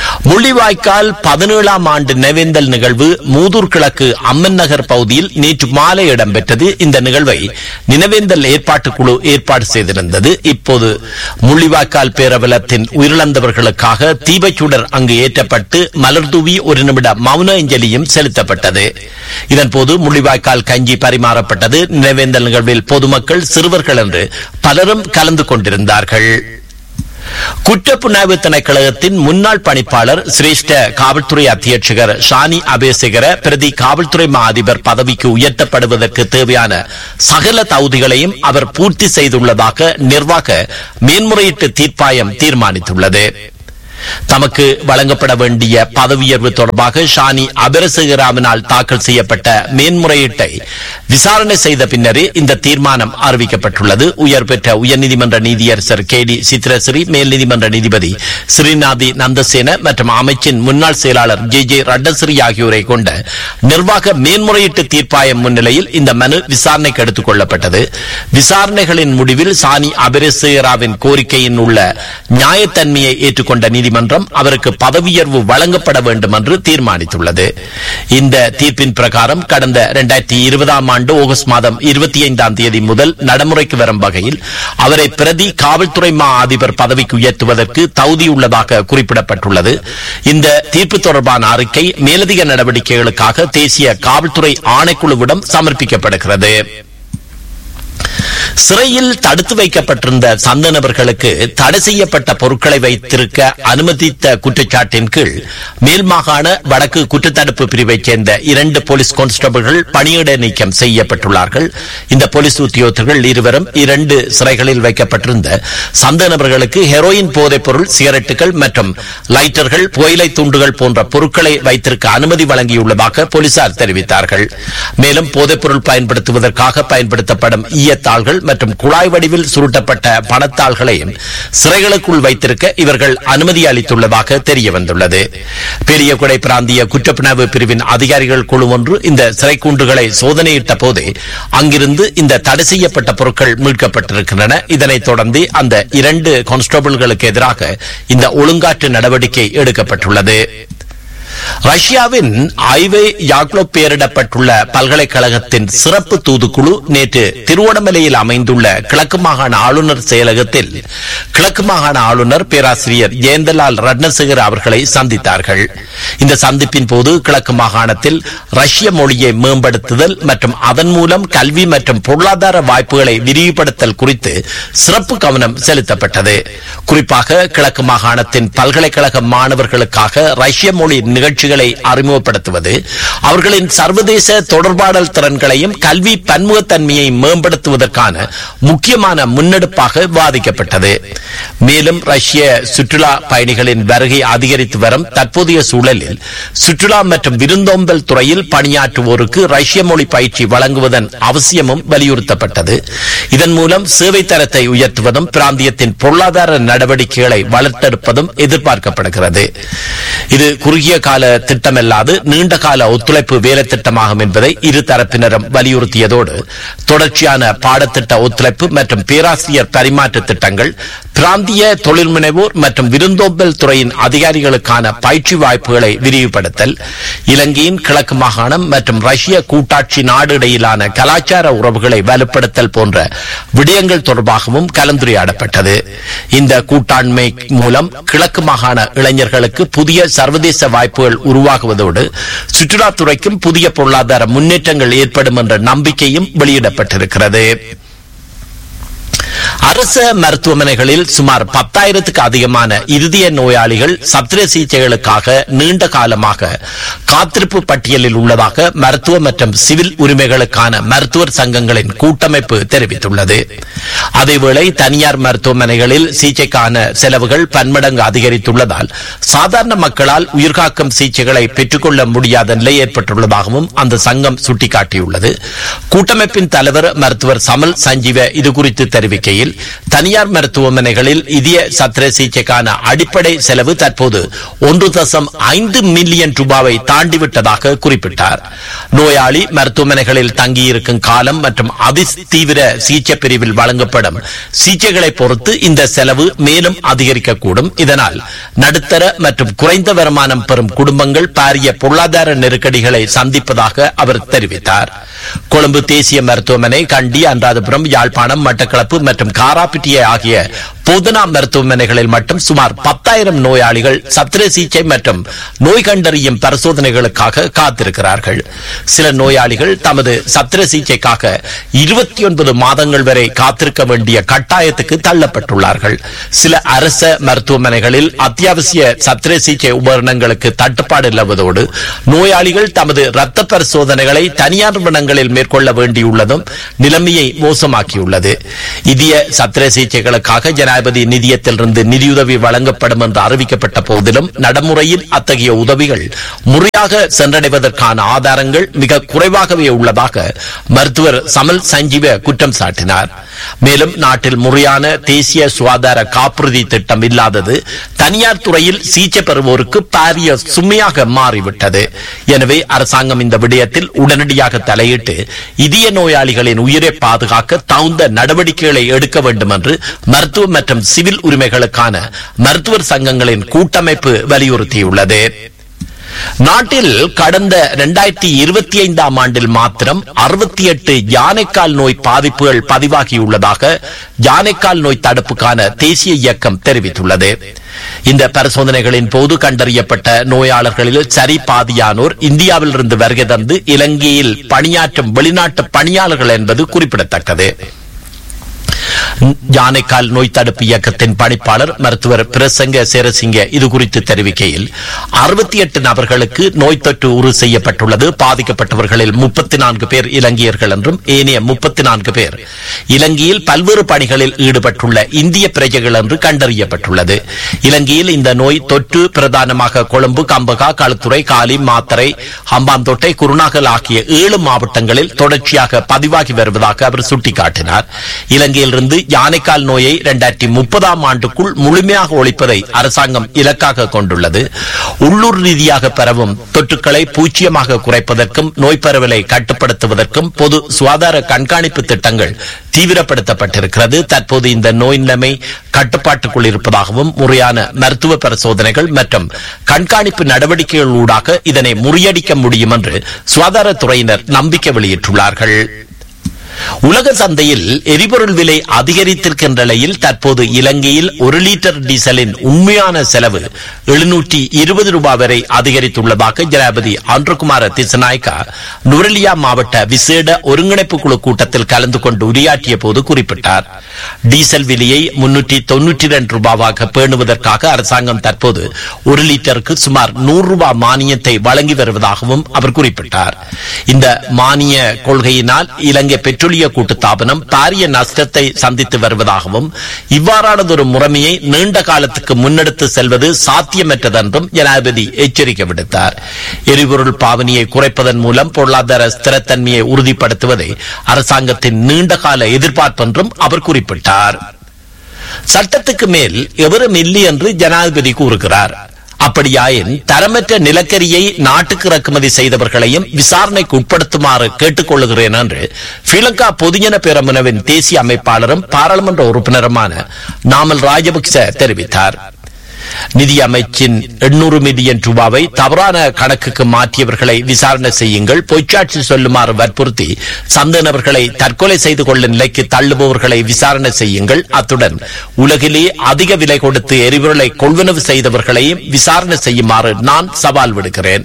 முள்ளிவாய்க்கால் பதினேழாம் ஆண்டு நினைவேந்தல் நிகழ்வு மூதூர் கிழக்கு அம்மன் நகர் பகுதியில் நேற்று மாலை இடம்பெற்றது இந்த நிகழ்வை நினைவேந்தல் ஏற்பாட்டுக் குழு ஏற்பாடு செய்திருந்தது இப்போது முள்ளிவாய்க்கால் பேரவலத்தின் உயிரிழந்தவர்களுக்காக தீபச்சுடர் அங்கு ஏற்றப்பட்டு மலர்தூவி ஒரு நிமிட மௌன அஞ்சலியும் செலுத்தப்பட்டது இதன்போது முள்ளிவாய்க்கால் கஞ்சி பரிமாறப்பட்டது நினைவேந்தல் நிகழ்வில் பொதுமக்கள் சிறுவர்கள் என்று பலரும் கலந்து கொண்டிருந்தார்கள் குற்றப்புலனாய்வு திணைக்களகத்தின் முன்னாள் பணிப்பாளர் சிரேஷ்ட காவல்துறை அத்தியட்சகர் ஷானி அபேசகர பிரதி காவல்துறை மா அதிபர் பதவிக்கு உயர்த்தப்படுவதற்கு தேவையான சகல தகுதிகளையும் அவர் பூர்த்தி செய்துள்ளதாக நிர்வாக மேன்முறையீட்டு தீர்ப்பாயம் தீர்மானித்துள்ளது தமக்கு வழங்கப்பட வேண்டிய பதவியர்வு தொடர்பாக ஷானி அபரசகராவினால் தாக்கல் செய்யப்பட்ட மேன்முறையீட்டை விசாரணை செய்த பின்னரே இந்த தீர்மானம் அறிவிக்கப்பட்டுள்ளது உயர் பெற்ற உயர்நீதிமன்ற நீதியரசர் கே டி சித்ரஸ்ரீ மேல் நீதிமன்ற நீதிபதி ஸ்ரீநாதி நந்தசேன மற்றும் அமைச்சின் முன்னாள் செயலாளர் ஜே ஜே ரட்டஸ்ரீ ஆகியோரை கொண்ட நிர்வாக மேன்முறையீட்டு தீர்ப்பாயம் முன்னிலையில் இந்த மனு விசாரணைக்கு எடுத்துக் கொள்ளப்பட்டது விசாரணைகளின் முடிவில் சானி அபரசேகராவின் கோரிக்கையின் உள்ள நியாயத்தன்மையை ஏற்றுக்கொண்ட நீதிமன்றம் அவருக்கு பதவியர்வு வழங்கப்பட வேண்டும் என்று தீர்மானித்துள்ளது இந்த தீர்ப்பின் பிரகாரம் கடந்த இரண்டாயிரத்தி இருபதாம் ஆண்டு ஆகஸ்ட் மாதம் இருபத்தி ஐந்தாம் தேதி முதல் நடைமுறைக்கு வரும் வகையில் அவரை பிரதி காவல்துறை மா அதிபர் பதவிக்கு உயர்த்துவதற்கு தகுதியுள்ளதாக குறிப்பிடப்பட்டுள்ளது இந்த தீர்ப்பு தொடர்பான அறிக்கை மேலதிக நடவடிக்கைகளுக்காக தேசிய காவல்துறை ஆணைக்குழுவிடம் சமர்ப்பிக்கப்படுகிறது சிறையில் தடுத்து வைக்கப்பட்டிருந்த சந்த நபர்களுக்கு தடை செய்யப்பட்ட பொருட்களை வைத்திருக்க அனுமதித்த குற்றச்சாட்டின் கீழ் மேல் மாகாண வடக்கு குற்றத்தடுப்பு பிரிவைச் சேர்ந்த இரண்டு போலீஸ் கான்ஸ்டபிள்கள் பணியிட நீக்கம் செய்யப்பட்டுள்ளார்கள் இந்த போலீஸ் உத்தியோகத்தர்கள் இருவரும் இரண்டு சிறைகளில் வைக்கப்பட்டிருந்த சந்த நபர்களுக்கு ஹெரோயின் போதைப் பொருள் சிகரெட்டுகள் மற்றும் லைட்டர்கள் புகையிலை துண்டுகள் போன்ற பொருட்களை வைத்திருக்க அனுமதி வழங்கியுள்ளதாக போலீசார் தெரிவித்தார்கள் மேலும் போதைப்பொருள் பயன்படுத்துவதற்காக பயன்படுத்தப்படும் ஈயத்தாள்கள் மற்றும் குழாய் வடிவில் சுருட்டப்பட்ட பணத்தாள்களையும் சிறைகளுக்குள் வைத்திருக்க இவர்கள் அனுமதி அளித்துள்ளதாக தெரிய வந்துள்ளது பெரியகுடை பிராந்திய குற்றப்புணர்வு பிரிவின் அதிகாரிகள் குழு ஒன்று இந்த சிறை கூண்டுகளை சோதனையிட்ட போதே அங்கிருந்து இந்த தடை செய்யப்பட்ட பொருட்கள் மீட்கப்பட்டிருக்கின்றன இதனைத் தொடர்ந்து அந்த இரண்டு கான்ஸ்டபிள்களுக்கு எதிராக இந்த ஒழுங்காற்று நடவடிக்கை எடுக்கப்பட்டுள்ளது ரஷ்யாவின் ஐவே யாக்லோ பெயரிடப்பட்டுள்ள பல்கலைக்கழகத்தின் சிறப்பு தூதுக்குழு நேற்று திருவண்ணாமலையில் அமைந்துள்ள கிழக்கு மாகாண ஆளுநர் செயலகத்தில் கிழக்கு மாகாண ஆளுநர் பேராசிரியர் ஜெயந்தலால் ரட்னசேகர் அவர்களை சந்தித்தார்கள் இந்த சந்திப்பின் போது கிழக்கு மாகாணத்தில் ரஷ்ய மொழியை மேம்படுத்துதல் மற்றும் அதன் மூலம் கல்வி மற்றும் பொருளாதார வாய்ப்புகளை விரிவுபடுத்தல் குறித்து சிறப்பு கவனம் செலுத்தப்பட்டது குறிப்பாக கிழக்கு மாகாணத்தின் பல்கலைக்கழக மாணவர்களுக்காக ரஷ்ய மொழி நிகழ்ச்சிகளை அறிமுகப்படுத்துவது அவர்களின் சர்வதேச தொடர்பாடல் திறன்களையும் கல்வி பன்முகத்தன்மையை மேம்படுத்துவதற்கான முக்கியமான முன்னெடுப்பாக விவாதிக்கப்பட்டது மேலும் ரஷ்ய சுற்றுலா பயணிகளின் வருகை அதிகரித்து வரும் தற்போதைய சூழலில் சுற்றுலா மற்றும் விருந்தோம்பல் துறையில் பணியாற்றுவோருக்கு ரஷ்ய மொழி பயிற்சி வழங்குவதன் அவசியமும் வலியுறுத்தப்பட்டது இதன் மூலம் சேவை தரத்தை உயர்த்துவதும் பிராந்தியத்தின் பொருளாதார நடவடிக்கைகளை வளர்த்தெடுப்பதும் எதிர்பார்க்கப்படுகிறது இது குறுகிய கால திட்டமல்லாது நீண்ட கால ஒத்துழைப்பு வேலை திட்டமாகும் என்பதை இரு தரப்பினரும் வலியுறுத்தியதோடு தொடர்ச்சியான பாடத்திட்ட ஒத்துழைப்பு மற்றும் பேராசிரியர் பரிமாற்ற திட்டங்கள் பிராந்திய தொழில் முனைவோர் மற்றும் விருந்தோம்பல் துறையின் அதிகாரிகளுக்கான பயிற்சி வாய்ப்புகளை விரிவுபடுத்தல் இலங்கையின் கிழக்கு மாகாணம் மற்றும் ரஷ்ய கூட்டாட்சி நாடு இடையிலான கலாச்சார உறவுகளை வலுப்படுத்தல் போன்ற விடயங்கள் தொடர்பாகவும் கலந்துரையாடப்பட்டது இந்த கூட்டாண்மை மூலம் கிழக்கு மாகாண இளைஞர்களுக்கு புதிய சர்வதேச வாய்ப்புகள் உருவாகுவதோடு சுற்றுலாத்துறைக்கும் புதிய பொருளாதார முன்னேற்றங்கள் ஏற்படும் என்ற நம்பிக்கையும் வெளியிடப்பட்டிருக்கிறது அரச மருத்துவமனைகளில் சுமார் பத்தாயிரத்துக்கு அதிகமான இருதய நோயாளிகள் சத்திர சிகிச்சைகளுக்காக நீண்ட காலமாக காத்திருப்பு பட்டியலில் உள்ளதாக மருத்துவ மற்றும் சிவில் உரிமைகளுக்கான மருத்துவர் சங்கங்களின் கூட்டமைப்பு தெரிவித்துள்ளது அதேவேளை தனியார் மருத்துவமனைகளில் சிகிச்சைக்கான செலவுகள் பன்மடங்கு அதிகரித்துள்ளதால் சாதாரண மக்களால் உயிர்காக்கும் சிகிச்சைகளை பெற்றுக்கொள்ள முடியாத நிலை ஏற்பட்டுள்ளதாகவும் அந்த சங்கம் சுட்டிக்காட்டியுள்ளது கூட்டமைப்பின் தலைவர் மருத்துவர் சமல் சஞ்சீவ இதுகுறித்து தெரிவிக்கையில் நிலையில் தனியார் மருத்துவமனைகளில் இதய சத்திர சிகிச்சைக்கான அடிப்படை செலவு தற்போது ஒன்று தசம் ஐந்து மில்லியன் ரூபாவை தாண்டிவிட்டதாக குறிப்பிட்டார் நோயாளி மருத்துவமனைகளில் தங்கியிருக்கும் காலம் மற்றும் அதிதீவிர சிகிச்சை பிரிவில் வழங்கப்படும் சிகிச்சைகளை பொறுத்து இந்த செலவு மேலும் அதிகரிக்கக்கூடும் இதனால் நடுத்தர மற்றும் குறைந்த வருமானம் பெறும் குடும்பங்கள் பாரிய பொருளாதார நெருக்கடிகளை சந்திப்பதாக அவர் தெரிவித்தார் கொழும்பு தேசிய மருத்துவமனை கண்டி அன்றாதபுரம் யாழ்ப்பாணம் மட்டக்களப்பு மற்றும் காராப்பிட்டிய ஆகிய பொதுனா மருத்துவமனைகளில் மட்டும் சுமார் பத்தாயிரம் நோயாளிகள் சத்திர சிகிச்சை மற்றும் நோய் கண்டறியும் பரிசோதனைகளுக்காக காத்திருக்கிறார்கள் சில நோயாளிகள் தமது சத்திர சிகிச்சைக்காக இருபத்தி ஒன்பது மாதங்கள் வரை காத்திருக்க வேண்டிய கட்டாயத்துக்கு தள்ளப்பட்டுள்ளார்கள் சில அரச மருத்துவமனைகளில் அத்தியாவசிய சத்திர சிகிச்சை உபகரணங்களுக்கு தட்டுப்பாடு இல்லாததோடு நோயாளிகள் தமது இரத்த பரிசோதனைகளை தனியார் நிறுவனங்களில் மேற்கொள்ள வேண்டியுள்ளதும் நிலைமையை மோசமாக்கியுள்ளது இதய சத்திர சிகிச்சைகளுக்காக ஜனாதிபதி நிதியத்திலிருந்து நிதியுதவி வழங்கப்படும் என்று அறிவிக்கப்பட்ட போதிலும் நடைமுறையில் அத்தகைய உதவிகள் முறையாக சென்றடைவதற்கான ஆதாரங்கள் மிக குறைவாகவே உள்ளதாக மருத்துவர் சமல் சஞ்சீவ குற்றம் சாட்டினார் மேலும் நாட்டில் முறையான தேசிய சுகாதார காப்புறுதி திட்டம் இல்லாதது தனியார் துறையில் சிகிச்சை பெறுவோருக்கு பாரிய சுமையாக மாறிவிட்டது எனவே அரசாங்கம் இந்த விடயத்தில் உடனடியாக தலையிட்டு இதய நோயாளிகளின் உயிரை பாதுகாக்க தகுந்த நடவடிக்கைகளை எடுக்க வேண்டும் என்று மருத்துவ மற்றும் சிவில் உரிமைகளுக்கான மருத்துவர் சங்கங்களின் கூட்டமைப்பு வலியுறுத்தியுள்ளது நாட்டில் கடந்த இரண்டாயிரத்தி இருபத்தி ஐந்தாம் ஆண்டில் மாத்திரம் அறுபத்தி எட்டு யானைக்கால் நோய் பாதிப்புகள் பதிவாகியுள்ளதாக யானைக்கால் நோய் தடுப்புக்கான தேசிய இயக்கம் தெரிவித்துள்ளது இந்த பரிசோதனைகளின் போது கண்டறியப்பட்ட நோயாளர்களில் சரி பாதியானோர் இந்தியாவிலிருந்து வருகை தந்து இலங்கையில் பணியாற்றும் வெளிநாட்டு பணியாளர்கள் என்பது குறிப்பிடத்தக்கது யானைக்கால் நோய் தடுப்பு இயக்கத்தின் பணிப்பாளர் மருத்துவர் பிரசங்க சேரசிங்க இது குறித்து தெரிவிக்கையில் அறுபத்தி எட்டு நபர்களுக்கு நோய் தொற்று உறுதி செய்யப்பட்டுள்ளது பாதிக்கப்பட்டவர்களில் முப்பத்தி நான்கு பேர் இலங்கையர்கள் என்றும் ஏனைய முப்பத்தி நான்கு பேர் இலங்கையில் பல்வேறு பணிகளில் ஈடுபட்டுள்ள இந்திய பிரஜைகள் என்று கண்டறியப்பட்டுள்ளது இலங்கையில் இந்த நோய் தொற்று பிரதானமாக கொழும்பு கம்பகா களுத்துறை காலி மாத்தரை ஹம்பாந்தோட்டை குருநாகல் ஆகிய ஏழு மாவட்டங்களில் தொடர்ச்சியாக பதிவாகி வருவதாக அவர் சுட்டிக்காட்டினார் இலங்கையிலிருந்து யானைக்கால் நோயை இரண்டாயிரத்தி முப்பதாம் ஆண்டுக்குள் முழுமையாக ஒழிப்பதை அரசாங்கம் இலக்காக கொண்டுள்ளது உள்ளூர் ரீதியாக பரவும் தொற்றுக்களை பூச்சியமாக குறைப்பதற்கும் நோய் பரவலை கட்டுப்படுத்துவதற்கும் பொது சுகாதார கண்காணிப்பு திட்டங்கள் தீவிரப்படுத்தப்பட்டிருக்கிறது தற்போது இந்த நோய் நிலைமை கட்டுப்பாட்டுக்குள் இருப்பதாகவும் முறையான மருத்துவ பரிசோதனைகள் மற்றும் கண்காணிப்பு நடவடிக்கைகளூடாக இதனை முறியடிக்க முடியும் என்று சுகாதாரத்துறையினர் நம்பிக்கை வெளியிட்டுள்ளார்கள் உலக சந்தையில் எரிபொருள் விலை அதிகரித்திருக்கின்ற நிலையில் தற்போது இலங்கையில் ஒரு லிட்டர் டீசலின் உண்மையான செலவு எழுநூற்றி இருபது ரூபாய் வரை அதிகரித்துள்ளதாக ஜனாபதி ஆந்திரகுமார திசநாயக்கா நுரலியா மாவட்ட விசேட ஒருங்கிணைப்பு குழு கூட்டத்தில் கலந்து கொண்டு உரையாற்றிய போது குறிப்பிட்டார் டீசல் விலையை முன்னூற்றி தொன்னூற்றி இரண்டு ரூபாவாக பேணுவதற்காக அரசாங்கம் தற்போது ஒரு லிட்டருக்கு சுமார் நூறு ரூபாய் மானியத்தை வழங்கி வருவதாகவும் அவர் குறிப்பிட்டார் இந்த மானிய கொள்கையினால் இலங்கை பெட்ரோலிய கூட்டுத்தாபனம் பாரிய நஷ்டத்தை சந்தித்து வருவதாகவும் இவ்வாறானதொரு முறைமையை நீண்ட காலத்துக்கு முன்னெடுத்து செல்வது சாத்தியமற்றதென்றும் ஜனாதிபதி எச்சரிக்கை விடுத்தார் எரிபொருள் பாவனையை குறைப்பதன் மூலம் பொருளாதார ஸ்திரத்தன்மையை உறுதிப்படுத்துவதை அரசாங்கத்தின் நீண்டகால எதிர்பார்ப்பென்றும் அவர் குறிப்பிட்டார் சட்டத்துக்கு மேல் எவரும் இல்லை என்று ஜனாதிபதி கூறுகிறார் அப்படியாயின் தரமற்ற நிலக்கரியை நாட்டுக்கு இறக்குமதி செய்தவர்களையும் விசாரணைக்கு உட்படுத்துமாறு கேட்டுக்கொள்கிறேன் என்று ஸ்ரீலங்கா பொதுஜன பேரமுனவின் தேசிய அமைப்பாளரும் பாராளுமன்ற உறுப்பினருமான நாமல் ராஜபக்ச தெரிவித்தார் நிதி அமைச்சின் எண்ணூறு மில்லியன் ரூபாவை தவறான கணக்குக்கு மாற்றியவர்களை விசாரணை செய்யுங்கள் பொய்ச்சாட்சி சொல்லுமாறு வற்புறுத்தி சந்தனவர்களை தற்கொலை செய்து கொள்ளும் நிலைக்கு தள்ளுபவர்களை விசாரணை செய்யுங்கள் அத்துடன் உலகிலே அதிக விலை கொடுத்து எரிபொருளை கொள்வனவு செய்தவர்களையும் விசாரணை செய்யுமாறு நான் சவால் விடுக்கிறேன்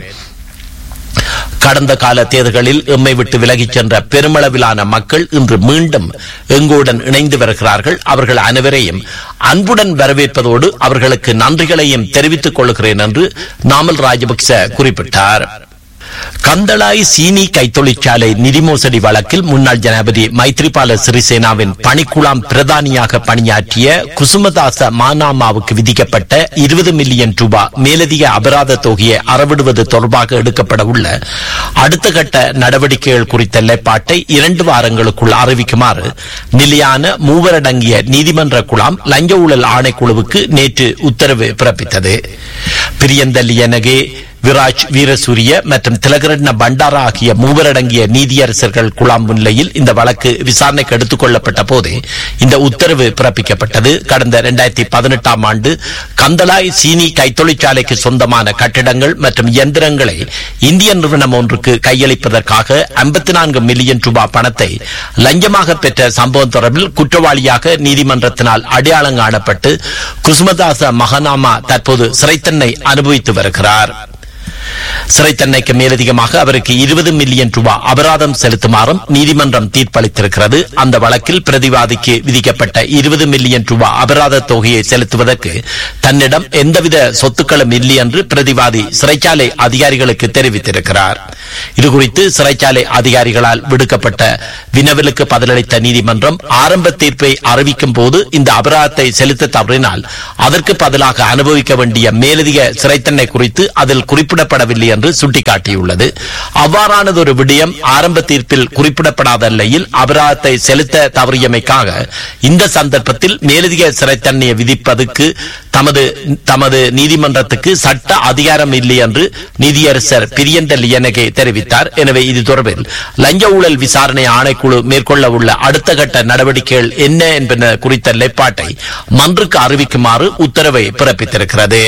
கடந்த கால தேர்தல்களில் எம்மை விட்டு விலகிச் சென்ற பெருமளவிலான மக்கள் இன்று மீண்டும் எங்களுடன் இணைந்து வருகிறார்கள் அவர்கள் அனைவரையும் அன்புடன் வரவேற்பதோடு அவர்களுக்கு நன்றிகளையும் தெரிவித்துக் கொள்கிறேன் என்று நாமல் ராஜபக்ச குறிப்பிட்டார் கந்தளாய் சீனி கைத்தொழிற்சாலை நிதி மோசடி வழக்கில் முன்னாள் ஜனாதிபதி மைத்ரிபால சிறிசேனாவின் பணிக்குழாம் பிரதானியாக பணியாற்றிய குசுமதாச மானாமாவுக்கு விதிக்கப்பட்ட இருபது மில்லியன் ரூபாய் மேலதிக அபராத தொகையை அறவிடுவது தொடர்பாக எடுக்கப்பட உள்ள அடுத்த கட்ட நடவடிக்கைகள் குறித்த நிலைப்பாட்டை இரண்டு வாரங்களுக்குள் அறிவிக்குமாறு நிலையான மூவரடங்கிய நீதிமன்ற குழாம் லஞ்ச ஊழல் ஆணைக்குழுவுக்கு நேற்று உத்தரவு பிறப்பித்தது பிரியந்தல்லியனகே விராஜ் வீரசூரிய மற்றும் திலகரட்ன பண்டாரா ஆகிய மூவரடங்கிய நீதியரசர்கள் குழாம் முன்னிலையில் இந்த வழக்கு விசாரணைக்கு எடுத்துக் கொள்ளப்பட்ட போது இந்த உத்தரவு பிறப்பிக்கப்பட்டது கடந்த இரண்டாயிரத்தி பதினெட்டாம் ஆண்டு கந்தலாய் சீனி கைத்தொழிற்சாலைக்கு சொந்தமான கட்டிடங்கள் மற்றும் இயந்திரங்களை இந்திய நிறுவனம் ஒன்றுக்கு கையளிப்பதற்காக ஐம்பத்தி நான்கு மில்லியன் ரூபாய் பணத்தை லஞ்சமாக பெற்ற சம்பவம் தொடர்பில் குற்றவாளியாக நீதிமன்றத்தினால் அடையாளம் காணப்பட்டு குசுமதாச மகனாமா தற்போது சிறைத்தன்னை அனுபவித்து வருகிறார் சிறை தண்டனைக்கு மேலதிகமாக அவருக்கு இருபது மில்லியன் ரூபாய் அபராதம் செலுத்துமாறும் நீதிமன்றம் தீர்ப்பளித்திருக்கிறது அந்த வழக்கில் பிரதிவாதிக்கு விதிக்கப்பட்ட இருபது மில்லியன் ரூபாய் அபராத தொகையை செலுத்துவதற்கு தன்னிடம் எந்தவித சொத்துக்களும் இல்லை என்று பிரதிவாதி சிறைச்சாலை அதிகாரிகளுக்கு தெரிவித்திருக்கிறார் இதுகுறித்து சிறைச்சாலை அதிகாரிகளால் விடுக்கப்பட்ட வினவலுக்கு பதிலளித்த நீதிமன்றம் ஆரம்ப தீர்ப்பை அறிவிக்கும் போது இந்த அபராதத்தை செலுத்த தவறினால் அதற்கு பதிலாக அனுபவிக்க வேண்டிய மேலதிக சிறைத்தன்மை குறித்து அதில் குறிப்பிடப்படவில்லை என்று சுட்டிக்காட்டியுள்ளது அவ்வாறானதொரு விடயம் ஆரம்ப தீர்ப்பில் குறிப்பிடப்படாத நிலையில் அபராதத்தை செலுத்த தவறியமைக்காக இந்த சந்தர்ப்பத்தில் மேலதிக சிறைத்தன்மையை விதிப்பதற்கு தமது தமது நீதிமன்றத்துக்கு சட்ட அதிகாரம் இல்லை என்று நீதியரசர் பிரியந்த லியனகே தெரிவித்தார் எனவே இது தொடர்பில் லஞ்ச ஊழல் விசாரணை ஆணைக்குழு மேற்கொள்ள உள்ள அடுத்த கட்ட நடவடிக்கைகள் என்ன என்பன குறித்த நிலைப்பாட்டை மன்றுக்கு அறிவிக்குமாறு உத்தரவை பிறப்பித்திருக்கிறது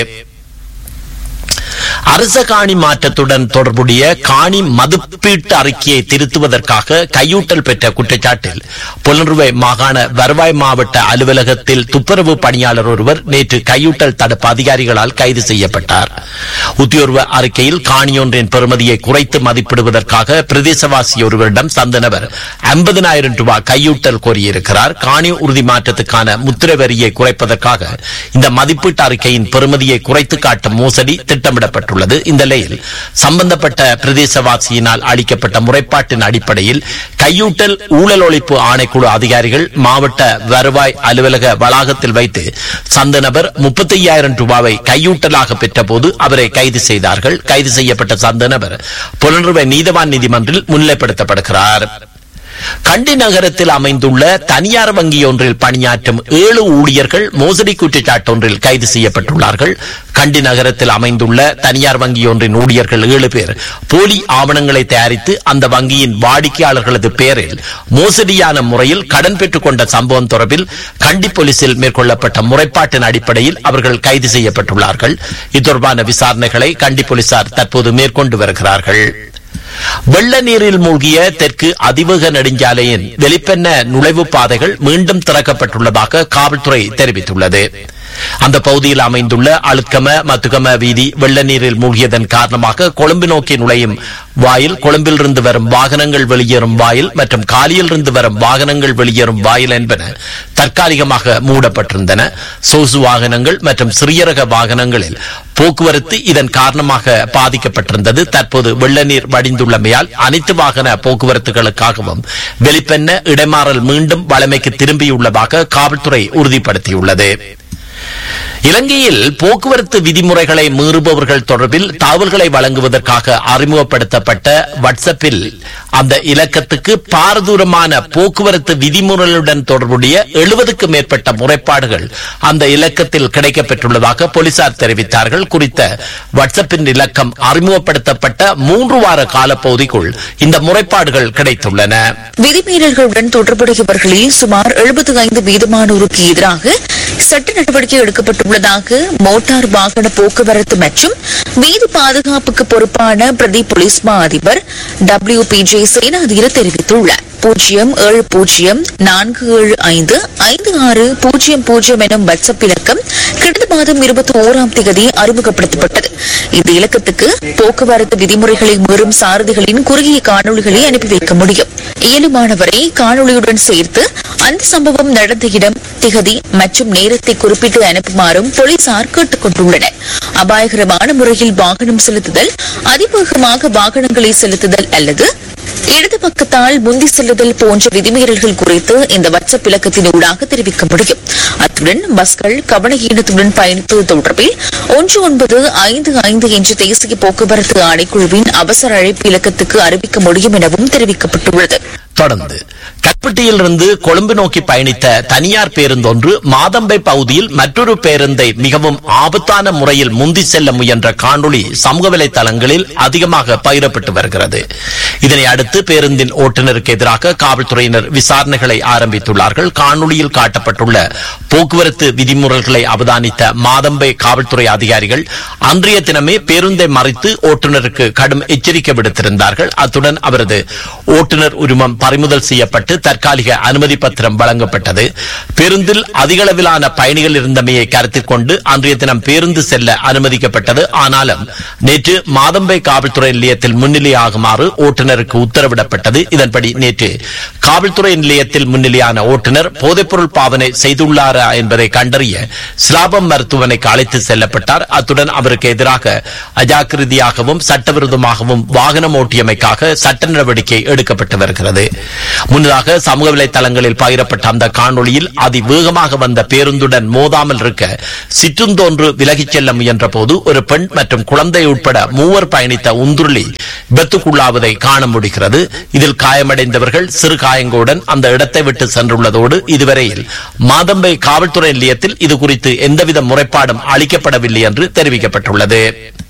அரச காணி மாற்றத்துடன் தொடர்புடைய காணி மதிப்பீட்டு அறிக்கையை திருத்துவதற்காக கையூட்டல் பெற்ற குற்றச்சாட்டில் புலனுறுவை மாகாண வருவாய் மாவட்ட அலுவலகத்தில் துப்புரவு பணியாளர் ஒருவர் நேற்று கையூட்டல் தடுப்பு அதிகாரிகளால் கைது செய்யப்பட்டார் உத்தியோர்வ அறிக்கையில் காணியொன்றின் பெறுமதியை குறைத்து மதிப்பிடுவதற்காக பிரதேசவாசி ஒருவரிடம் சந்த நபர் ஐம்பதனாயிரம் ரூபாய் கையூட்டல் கோரியிருக்கிறார் காணி உறுதி மாற்றத்துக்கான முத்திரை வரியை குறைப்பதற்காக இந்த மதிப்பீட்டு அறிக்கையின் பெறுமதியை குறைத்து காட்டும் மோசடி திட்டமிடப்பட்டுள்ளது இந்த நிலையில் சம்பந்தப்பட்ட பிரதேசவாசியினால் அளிக்கப்பட்ட முறைப்பாட்டின் அடிப்படையில் கையூட்டல் ஊழல் ஒழிப்பு ஆணைக்குழு அதிகாரிகள் மாவட்ட வருவாய் அலுவலக வளாகத்தில் வைத்து சந்த நபர் முப்பத்தி ஐயாயிரம் ரூபாவை கையூட்டலாக பெற்றபோது அவரை கைது செய்தார்கள் கைது செய்யப்பட்ட சந்த நபர் புலனுறுவை நீதவான் நீதிமன்றில் முன்னிலைப்படுத்தப்படுகிறார் கண்டி நகரத்தில் அமைந்துள்ள தனியார் வங்கி ஒன்றில் பணியாற்றும் ஏழு ஊழியர்கள் மோசடி குற்றச்சாட்டு ஒன்றில் கைது செய்யப்பட்டுள்ளார்கள் கண்டி நகரத்தில் அமைந்துள்ள தனியார் வங்கி ஒன்றின் ஊழியர்கள் ஏழு பேர் போலி ஆவணங்களை தயாரித்து அந்த வங்கியின் வாடிக்கையாளர்களது பெயரில் மோசடியான முறையில் கடன் பெற்றுக் கொண்ட சம்பவம் தொடர்பில் கண்டி போலீசில் மேற்கொள்ளப்பட்ட முறைப்பாட்டின் அடிப்படையில் அவர்கள் கைது செய்யப்பட்டுள்ளார்கள் இது தொடர்பான விசாரணைகளை கண்டி போலீசார் தற்போது மேற்கொண்டு வருகிறார்கள் வெள்ள நீரில் மூழ்கிய தெற்கு அதிவேக நெடுஞ்சாலையின் வெளிப்பெண்ண நுழைவு பாதைகள் மீண்டும் திறக்கப்பட்டுள்ளதாக காவல்துறை தெரிவித்துள்ளது அந்த பகுதியில் அமைந்துள்ள அழுத்கம மத்துகம வீதி வெள்ள நீரில் மூழ்கியதன் காரணமாக கொழும்பு நோக்கி நுழையும் வாயில் கொழும்பிலிருந்து வரும் வாகனங்கள் வெளியேறும் வாயில் மற்றும் காலியிலிருந்து வரும் வாகனங்கள் வெளியேறும் வாயில் என்பன தற்காலிகமாக மூடப்பட்டிருந்தன சொகுசு வாகனங்கள் மற்றும் சிறிய ரக வாகனங்களில் போக்குவரத்து இதன் காரணமாக பாதிக்கப்பட்டிருந்தது தற்போது வெள்ள நீர் வடிந்துள்ளமையால் அனைத்து வாகன போக்குவரத்துகளுக்காகவும் வெளிப்பெண்ண இடைமாறல் மீண்டும் வளமைக்கு திரும்பியுள்ளதாக காவல்துறை உறுதிப்படுத்தியுள்ளது இலங்கையில் போக்குவரத்து விதிமுறைகளை மீறுபவர்கள் தொடர்பில் தகவல்களை வழங்குவதற்காக அறிமுகப்படுத்தப்பட்ட வாட்ஸ்அப்பில் அந்த இலக்கத்துக்கு பாரதூரமான போக்குவரத்து விதிமுறைகளுடன் தொடர்புடைய எழுபதுக்கு மேற்பட்ட முறைப்பாடுகள் அந்த இலக்கத்தில் கிடைக்கப்பெற்றுள்ளதாக போலீசார் தெரிவித்தார்கள் குறித்த வாட்ஸ்அப்பின் இலக்கம் அறிமுகப்படுத்தப்பட்ட மூன்று வார காலப்பகுதிக்குள் இந்த முறைப்பாடுகள் கிடைத்துள்ளன விதிமீறல்களுடன் தொடர்புடையவர்களில் சுமார் எழுபத்தி ஐந்து வீதமானோருக்கு எதிராக சட்ட நடவடிக்கை எடுக்கப்பட்டுள்ளதாக மோட்டார் வாகன போக்குவரத்து மற்றும் வீதி பாதுகாப்புக்கு பொறுப்பான பிரதி போலீஸ் மா அதிபர் டபிள்யூ பி ஜே சேனாதீர தெரிவித்துள்ளார் பூஜ்ஜியம் ஏழு பூஜ்ஜியம் நான்கு ஏழு ஐந்து ஐந்து ஆறு பூஜ்ஜியம் பூஜ்ஜியம் எனும் வாட்ஸ்அப் இலக்கம் கடந்த மாதம் இருபத்தி ஓராம் தேதி அறிமுகப்படுத்தப்பட்டது இந்த இலக்கத்துக்கு போக்குவரத்து விதிமுறைகளை மீறும் சாரதிகளின் குறுகிய காணொளிகளை அனுப்பி வைக்க முடியும் இயலுமானவரை காணொளியுடன் சேர்த்து அந்த சம்பவம் நடந்த இடம் திகதி மற்றும் நேரத்தை குறிப்பிட்டு அனுப்புமாறும் போலீசார் கேட்டுக் கொண்டுள்ளனர் அபாயகரமான முறையில் வாகனம் செலுத்துதல் அதிவேகமாக வாகனங்களை செலுத்துதல் அல்லது இடது பக்கத்தால் முந்தி செல்லுதல் போன்ற விதிமீறல்கள் குறித்து இந்த வாட்ஸ்அப் இலக்கத்தின் ஊடாக தெரிவிக்க முடியும் அத்துடன் பஸ்கள் கவனஈனத்துடன் பயணிப்பது தொடர்பில் ஒன்று ஒன்பது ஐந்து ஐந்து என்ற தேசிய போக்குவரத்து ஆணைக்குழுவின் அவசர அழைப்பு இலக்கத்துக்கு அறிவிக்க முடியும் எனவும் தெரிவிக்கப்பட்டுள்ளது தொடர்ந்து கல்பட்டியிலிருந்து கொழும்பு நோக்கி பயணித்த தனியார் பேருந்தொன்று மாதம்பை பகுதியில் மற்றொரு பேருந்தை மிகவும் ஆபத்தான முறையில் முந்தி செல்ல முயன்ற காணொளி சமூக வலைதளங்களில் அதிகமாக பகிரப்பட்டு வருகிறது இதனை அடுத்து பேருந்தின் ஓட்டுநருக்கு எதிராக காவல்துறையினர் விசாரணைகளை ஆரம்பித்துள்ளார்கள் காணொளியில் காட்டப்பட்டுள்ள போக்குவரத்து விதிமுறைகளை அவதானித்த மாதம்பை காவல்துறை அதிகாரிகள் அன்றைய தினமே பேருந்தை மறைத்து ஓட்டுநருக்கு கடும் எச்சரிக்கை விடுத்திருந்தார்கள் அத்துடன் அவரது ஓட்டுநர் உரிமம் பறிமுதல் செய்யப்பட்டு தற்காலிக அனுமதி பத்திரம் வழங்கப்பட்டது பேருந்தில் அதிகளவிலான பயணிகள் இருந்தமையை கருத்தில் கொண்டு அன்றைய தினம் பேருந்து செல்ல அனுமதிக்கப்பட்டது ஆனாலும் நேற்று மாதம்பை காவல்துறை நிலையத்தில் முன்னிலையாகுமாறு ஓட்டுநருக்கு உத்தரவிடப்பட்டது இதன்படி நேற்று காவல்துறை நிலையத்தில் முன்னிலையான ஓட்டுநர் போதைப்பொருள் பாவனை செய்துள்ளாரா என்பதை கண்டறிய சிலாபம் மருத்துவமனைக்கு அழைத்து செல்லப்பட்டார் அத்துடன் அவருக்கு எதிராக அஜாக்கிரதையாகவும் சட்டவிரோதமாகவும் வாகனம் ஓட்டியமைக்காக சட்ட நடவடிக்கை எடுக்கப்பட்டு வருகிறது முன்னதாக சமூக வலைதளங்களில் பகிரப்பட்ட அந்த காணொளியில் அதிவேகமாக வந்த பேருந்துடன் மோதாமல் இருக்க சிற்றுந்தோன்று விலகிச் செல்ல முயன்ற போது ஒரு பெண் மற்றும் குழந்தை உட்பட மூவர் பயணித்த உந்துருளி விபத்துக்குள்ளாவதை காண முடிகிறது இதில் காயமடைந்தவர்கள் சிறு காயங்களுடன் அந்த இடத்தை விட்டு சென்றுள்ளதோடு இதுவரையில் மாதம்பை காவல்துறை நிலையத்தில் இது குறித்து எந்தவித முறைப்பாடும் அளிக்கப்படவில்லை என்று தெரிவிக்கப்பட்டுள்ளது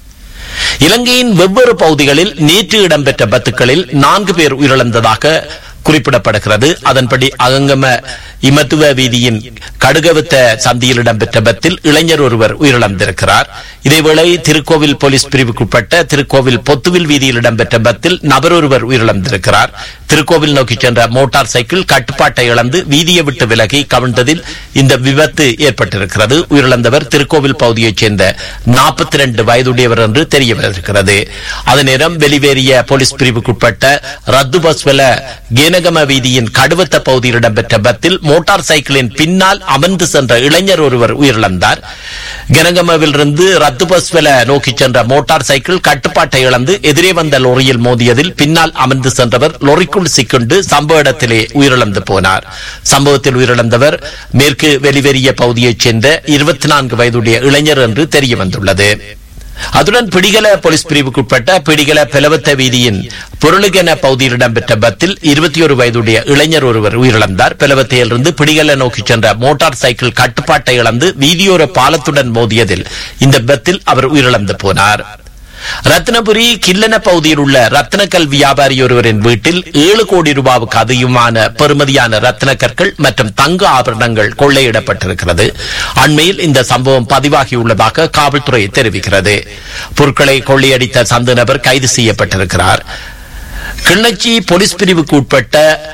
இலங்கையின் வெவ்வேறு பகுதிகளில் நேற்று இடம்பெற்ற பத்துக்களில் நான்கு பேர் உயிரிழந்ததாக குறிப்பிடப்படுகிறது அதன்படி அகங்கம இமத்துவ வீதியின் கடுகவத்த சந்தியில் இடம்பெற்ற பத்தில் இளைஞர் ஒருவர் உயிரிழந்திருக்கிறார் இதேவேளை திருக்கோவில் போலீஸ் பிரிவுக்குட்பட்ட திருக்கோவில் பொத்துவில் வீதியில் இடம்பெற்ற பத்தில் நபர் ஒருவர் உயிரிழந்திருக்கிறார் திருக்கோவில் நோக்கி சென்ற மோட்டார் சைக்கிள் கட்டுப்பாட்டை இழந்து வீதியை விட்டு விலகி கவிழ்ந்ததில் இந்த விபத்து ஏற்பட்டிருக்கிறது உயிரிழந்தவர் திருக்கோவில் பகுதியைச் சேர்ந்த நாற்பத்தி ரெண்டு வயதுடையவர் என்று தெரிய வருகிறது அதே நேரம் வெளிவேறிய போலீஸ் பிரிவுக்குட்பட்ட ரத்து பஸ்வல கேனகம வீதியின் கடுவத்த பகுதியில் இடம்பெற்ற பத்தில் மோட்டார் சைக்கிளின் பின்னால் அமர்ந்து சென்ற இளைஞர் ஒருவர் உயிரிழந்தார் கனகமவிலிருந்து ரத்து பஸ்வல நோக்கி சென்ற மோட்டார் சைக்கிள் கட்டுப்பாட்டை இழந்து எதிரே வந்த லொரியில் மோதியதில் பின்னால் அமர்ந்து சென்றவர் லொரிக்குள் சிக்குண்டு சம்பவ இடத்திலே உயிரிழந்து போனார் சம்பவத்தில் உயிரிழந்தவர் மேற்கு வெளிவெறிய பகுதியைச் சேர்ந்த இருபத்தி நான்கு வயதுடைய இளைஞர் என்று தெரிய வந்துள்ளது அதுடன் பிடிகல போலீஸ் பிரிவுக்குட்பட்ட பிடிகல பெலவத்த வீதியின் பொருளுகென பகுதியில் இடம்பெற்ற பத்தில் இருபத்தி ஒரு வயதுடைய இளைஞர் ஒருவர் உயிரிழந்தார் பெலவத்தையிலிருந்து பிடிகல நோக்கி சென்ற மோட்டார் சைக்கிள் கட்டுப்பாட்டை இழந்து வீதியோர பாலத்துடன் மோதியதில் இந்த பத்தில் அவர் உயிரிழந்து போனார் ரத்னபுரி கில்லன பகுதியில் உள்ள ரத்னக்கல் வியாபாரி ஒருவரின் வீட்டில் ஏழு கோடி ரூபாவுக்கு அதிகமான பெறுமதியான ரத்ன கற்கள் மற்றும் தங்க ஆபரணங்கள் கொள்ளையிடப்பட்டிருக்கிறது அண்மையில் இந்த சம்பவம் பதிவாகியுள்ளதாக காவல்துறை தெரிவிக்கிறது பொருட்களை கொள்ளையடித்த சந்த நபர் கைது செய்யப்பட்டிருக்கிறார் கிள்ளச்சி போலீஸ் பிரிவுக்கு உட்பட்ட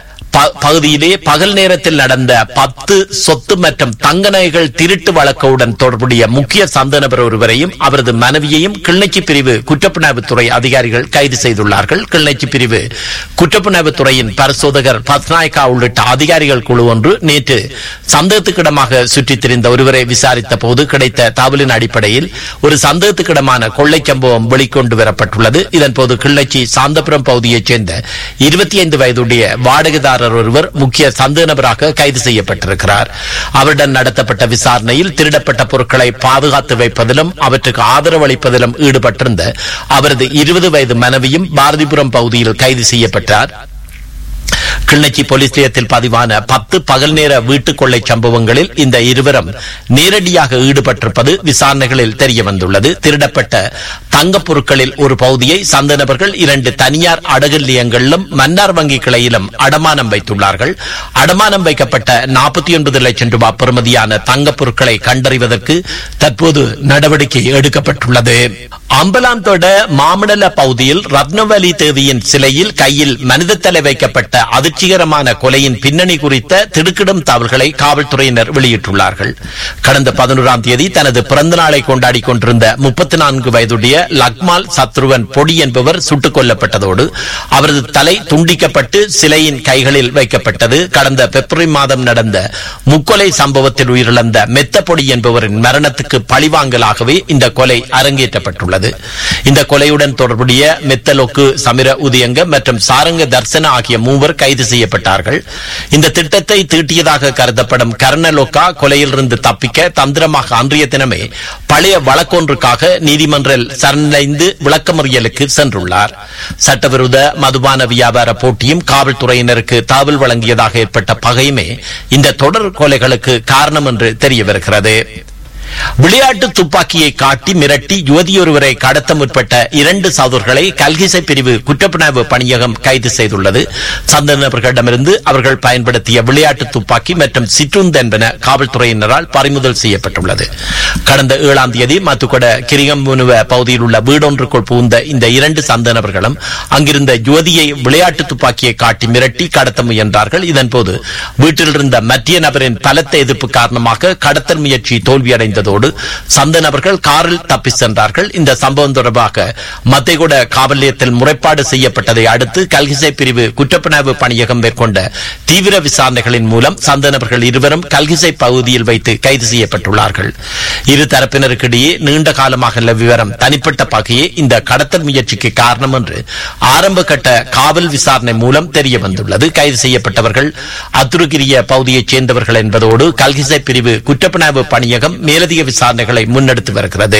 ப- பகுதியிலே பகல் நேரத்தில் நடந்த பத்து சொத்து மற்றும் தங்க நகைகள் திருட்டு வழக்குடன் தொடர்புடைய முக்கிய சந்த நபர் ஒருவரையும் அவரது மனைவியையும் கிளிநொச்சி பிரிவு குற்றப்புலனாய்வுத்துறை அதிகாரிகள் கைது செய்துள்ளார்கள் கிளிநொச்சி பிரிவு குற்றப்புலனாய்வுத்துறையின் பரிசோதகர் பத்நாயக்கா உள்ளிட்ட அதிகாரிகள் குழு ஒன்று நேற்று சந்தேகத்துக்கிடமாக சுற்றித் திரிந்த ஒருவரை விசாரித்த போது கிடைத்த தகவலின் அடிப்படையில் ஒரு சந்தேகத்துக்கிடமான கொள்ளை சம்பவம் வெளிக்கொண்டு வரப்பட்டுள்ளது இதன்போது கிள்ளச்சி சாந்தபுரம் பகுதியைச் சேர்ந்த இருபத்தி ஐந்து வயதுடைய வாடகைதாரர் ஒருவர் முக்கிய சந்தேக நபராக கைது செய்யப்பட்டிருக்கிறார் அவருடன் நடத்தப்பட்ட விசாரணையில் திருடப்பட்ட பொருட்களை பாதுகாத்து வைப்பதிலும் அவற்றுக்கு ஆதரவு அளிப்பதிலும் ஈடுபட்டிருந்த அவரது இருபது வயது மனைவியும் பாரதிபுரம் பகுதியில் கைது செய்யப்பட்டார் கிளிநொச்சி போலீஸ் நிலையத்தில் பதிவான பத்து பகல் நேர வீட்டுக் கொள்ளை சம்பவங்களில் இந்த இருவரும் நேரடியாக ஈடுபட்டிருப்பது விசாரணைகளில் தெரிய வந்துள்ளது திருடப்பட்ட தங்கப் பொருட்களில் ஒரு பகுதியை சந்த நபர்கள் இரண்டு தனியார் அடகு நிலையங்களிலும் மன்னார் வங்கி கிளையிலும் அடமானம் வைத்துள்ளார்கள் அடமானம் வைக்கப்பட்ட நாற்பத்தி ஒன்பது லட்சம் ரூபாய் பெறுமதியான தங்கப் பொருட்களை கண்டறிவதற்கு தற்போது நடவடிக்கை எடுக்கப்பட்டுள்ளது அம்பலாந்தோட மாமடல பகுதியில் ரத்னவலி தேவியின் சிலையில் கையில் மனித தலை வைக்கப்பட்ட அதிர்ச்சி அதிர்ச்சிகரமான கொலையின் பின்னணி குறித்த திடுக்கிடும் தகவல்களை காவல்துறையினர் வெளியிட்டுள்ளார்கள் கடந்த பதினோராம் தேதி தனது பிறந்த நாளை கொண்டாடி கொண்டிருந்த முப்பத்தி நான்கு வயதுடைய லக்மால் சத்ருவன் பொடி என்பவர் சுட்டுக் கொல்லப்பட்டதோடு அவரது தலை துண்டிக்கப்பட்டு சிலையின் கைகளில் வைக்கப்பட்டது கடந்த பிப்ரவரி மாதம் நடந்த முக்கொலை சம்பவத்தில் உயிரிழந்த மெத்த பொடி என்பவரின் மரணத்துக்கு பழிவாங்கலாகவே இந்த கொலை அரங்கேற்றப்பட்டுள்ளது இந்த கொலையுடன் தொடர்புடைய மெத்தலொக்கு சமிர உதயங்க மற்றும் சாரங்க தர்சன ஆகிய மூவர் கைது செய்யப்பட்டார்கள் இந்த திட்டத்தை தீட்டியதாக கருதப்படும் கர்ணலொக்கா கொலையிலிருந்து தப்பிக்க தந்திரமாக அன்றைய தினமே பழைய வழக்கொன்றுக்காக நீதிமன்றில் சரணடைந்து விளக்கமறியலுக்கு சென்றுள்ளார் சட்டவிரோத மதுபான வியாபார போட்டியும் காவல்துறையினருக்கு தகவல் வழங்கியதாக ஏற்பட்ட பகையுமே இந்த தொடர் கொலைகளுக்கு காரணம் என்று தெரிய வருகிறது விளையாட்டு துப்பாக்கியை காட்டி மிரட்டி யுவதியொருவரை கடத்த முற்பட்ட இரண்டு சகோதரர்களை கல்கிசை பிரிவு குற்றப்புணர்வு பணியகம் கைது செய்துள்ளது சந்தேக நபர்களிடமிருந்து அவர்கள் பயன்படுத்திய விளையாட்டு துப்பாக்கி மற்றும் சிற்றுந்து என்பன காவல்துறையினரால் பறிமுதல் செய்யப்பட்டுள்ளது கடந்த ஏழாம் தேதி மத்துக்கொட கிரிகம்புனுவ பகுதியில் உள்ள வீடொன்றுக்குள் புகுந்த இந்த இரண்டு சந்தேக நபர்களும் அங்கிருந்த யுவதியை விளையாட்டு துப்பாக்கியை காட்டி மிரட்டி கடத்த முயன்றார்கள் இதன்போது வீட்டில் இருந்த மத்திய நபரின் பலத்த எதிர்ப்பு காரணமாக கடத்தல் முயற்சி தோல்வியடைந்ததோடு சந்த நபர்கள் காரில் தப்பி சென்றார்கள் இந்த சம்பவம் தொடர்பாக மத்தைகுட காவல் நிலையத்தில் முறைப்பாடு செய்யப்பட்டதை அடுத்து கல்கிசை பிரிவு குற்றப்புணர்வு பணியகம் மேற்கொண்ட தீவிர விசாரணைகளின் மூலம் சந்த நபர்கள் இருவரும் கல்கிசை பகுதியில் வைத்து கைது செய்யப்பட்டுள்ளார்கள் இரு தரப்பினருக்கிடையே நீண்ட காலமாக நிலவி வரும் தனிப்பட்ட பகையே இந்த கடத்தல் முயற்சிக்கு காரணம் என்று ஆரம்ப கட்ட காவல் விசாரணை மூலம் தெரிய வந்துள்ளது கைது செய்யப்பட்டவர்கள் அத்துருகிரிய பகுதியைச் சேர்ந்தவர்கள் என்பதோடு கல்கிசை பிரிவு குற்றப்புணர்வு பணியகம் மேலதிக விசாரணைகளை முன்னெடுத்து வருகிறது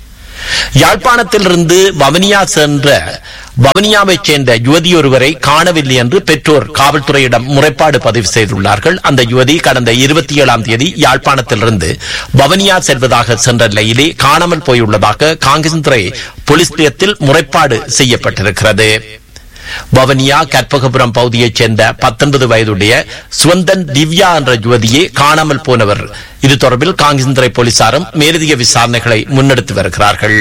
யாழ்ப்பாணத்திலிருந்து வவனியா சென்ற வவனியாவைச் சேர்ந்த யுவதி ஒருவரை காணவில்லை என்று பெற்றோர் காவல்துறையிடம் முறைப்பாடு பதிவு செய்துள்ளார்கள் அந்த யுவதி கடந்த இருபத்தி ஏழாம் தேதி யாழ்ப்பாணத்திலிருந்து வவனியா செல்வதாக சென்ற நிலையிலே காணாமல் போயுள்ளதாக காங்கிரஸ் போலீஸ் நிலையத்தில் முறைப்பாடு செய்யப்பட்டிருக்கிறது வவனியா கற்பகபுரம் பகுதியைச் சேர்ந்த பத்தொன்பது வயதுடைய சுவந்தன் திவ்யா என்ற யுவதியே காணாமல் போனவர் இது தொடர்பில் காங்கிரஸ் போலீசாரும் மேலதிக விசாரணைகளை முன்னெடுத்து வருகிறார்கள்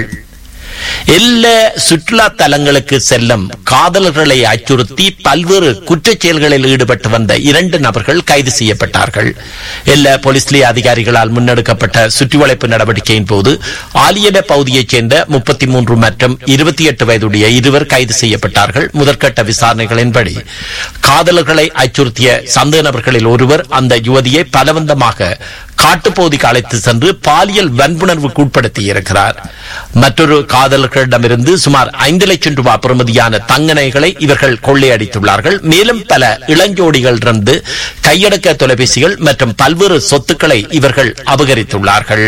எல்லா சுற்றுலா தலங்களுக்கு செல்லும் காதலர்களை அச்சுறுத்தி பல்வேறு குற்றச் செயல்களில் ஈடுபட்டு வந்த இரண்டு நபர்கள் கைது செய்யப்பட்டார்கள் எல்லா போலீஸ் நிலைய அதிகாரிகளால் முன்னெடுக்கப்பட்ட சுற்றிவளைப்பு நடவடிக்கையின் போது ஆலியட பகுதியைச் சேர்ந்த முப்பத்தி மூன்று மற்றும் இருபத்தி எட்டு வயதுடைய இருவர் கைது செய்யப்பட்டார்கள் முதற்கட்ட விசாரணைகளின்படி காதலர்களை அச்சுறுத்திய சந்தேக நபர்களில் ஒருவர் அந்த யுவதியை பலவந்தமாக காட்டுப்பகுதிக்கு அழைத்து சென்று பாலியல் வன்புணர்வுக்கு உட்படுத்தியிருக்கிறார் மற்றொரு காதலர்களிடமிருந்து சுமார் ஐந்து லட்சம் ரூபாய் பெறுமதியான தங்கனைகளை இவர்கள் கொள்ளையடித்துள்ளார்கள் மேலும் பல இளஞ்சோடிகளிலிருந்து கையடக்க தொலைபேசிகள் மற்றும் பல்வேறு சொத்துக்களை இவர்கள் அபகரித்துள்ளார்கள்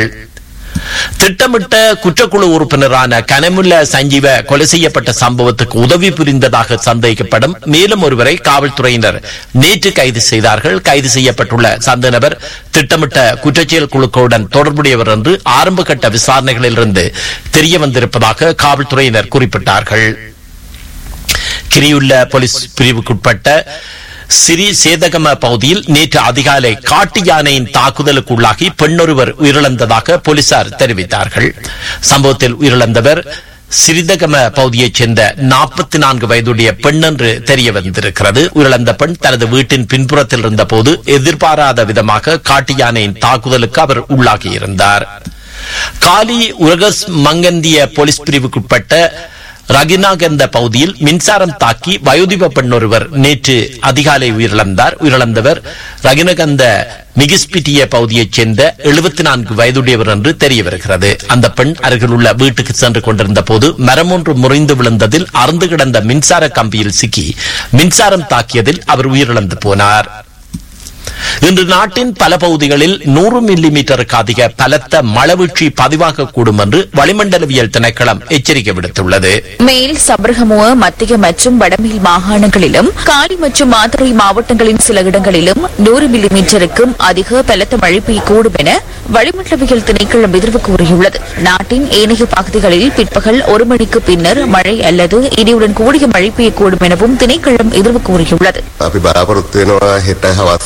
திட்டமிட்ட குற்றக்குழு உறுப்பினரான கனமுல்ல சஞ்சீவ கொலை செய்யப்பட்ட சம்பவத்துக்கு உதவி புரிந்ததாக சந்தேகிக்கப்படும் மேலும் ஒருவரை காவல்துறையினர் நேற்று கைது செய்தார்கள் கைது செய்யப்பட்டுள்ள சந்த நபர் திட்டமிட்ட குற்றச்செயல் குழுக்களுடன் தொடர்புடையவர் என்று ஆரம்ப கட்ட விசாரணைகளிலிருந்து தெரிய வந்திருப்பதாக காவல்துறையினர் குறிப்பிட்டார்கள் கிரியுள்ள போலீஸ் பிரிவுக்குட்பட்ட சிறி சேதகம பகுதியில் நேற்று அதிகாலை காட்டு யானையின் தாக்குதலுக்கு உள்ளாகி பெண்ணொருவர் உயிரிழந்ததாக போலீசார் தெரிவித்தார்கள் சம்பவத்தில் உயிரிழந்தவர் சிறிதகம பகுதியைச் சேர்ந்த நாற்பத்தி நான்கு வயதுடைய பெண் என்று தெரிய வந்திருக்கிறது உயிரிழந்த பெண் தனது வீட்டின் பின்புறத்தில் இருந்தபோது எதிர்பாராத விதமாக காட்டு யானையின் தாக்குதலுக்கு அவர் உள்ளாகியிருந்தார் காலி உரகஸ் மங்கந்திய போலீஸ் பிரிவுக்குட்பட்ட ரகினாகந்த பகுதியில் மின்சாரம் தாக்கி வயோதிப பெண் ஒருவர் நேற்று அதிகாலை உயிரிழந்தார் உயிரிழந்தவர் ரகினகந்த மிகிஸ்பிட்டிய பகுதியைச் சேர்ந்த எழுபத்தி நான்கு வயதுடையவர் என்று தெரிய வருகிறது அந்த பெண் அருகில் உள்ள வீட்டுக்கு சென்று கொண்டிருந்த போது மரம் ஒன்று முறிந்து விழுந்ததில் அறுந்து கிடந்த மின்சார கம்பியில் சிக்கி மின்சாரம் தாக்கியதில் அவர் உயிரிழந்து போனார் இன்று நாட்டின் பல பகுதிகளில் நூறு மில்லி மீட்டருக்கு அதிக பலத்த மழவீழ்ச்சி பதிவாகக்கூடும் என்று வளிமண்டலவியல் திணைக்களம் எச்சரிக்கை விடுத்துள்ளது மேல் சபரகமுவ மத்திய மற்றும் வடமேல் மாகாணங்களிலும் காலி மற்றும் மாத்தறை மாவட்டங்களின் சில இடங்களிலும் நூறு மில்லி மீட்டருக்கும் அதிக பலத்த மழை பெய்யக்கூடும் என வளிமண்டலவியல் திணைக்களம் எதிர்வு கூறியுள்ளது நாட்டின் ஏனைய பகுதிகளில் பிற்பகல் ஒரு மணிக்கு பின்னர் மழை அல்லது இடியுடன் கூடிய மழை பெய்யக்கூடும் எனவும் திணைக்களம் எதிர்வு கூறியுள்ளது අපි බලාපොරොත්තු වෙනවා හෙට හවස් වගේ වෙනකොට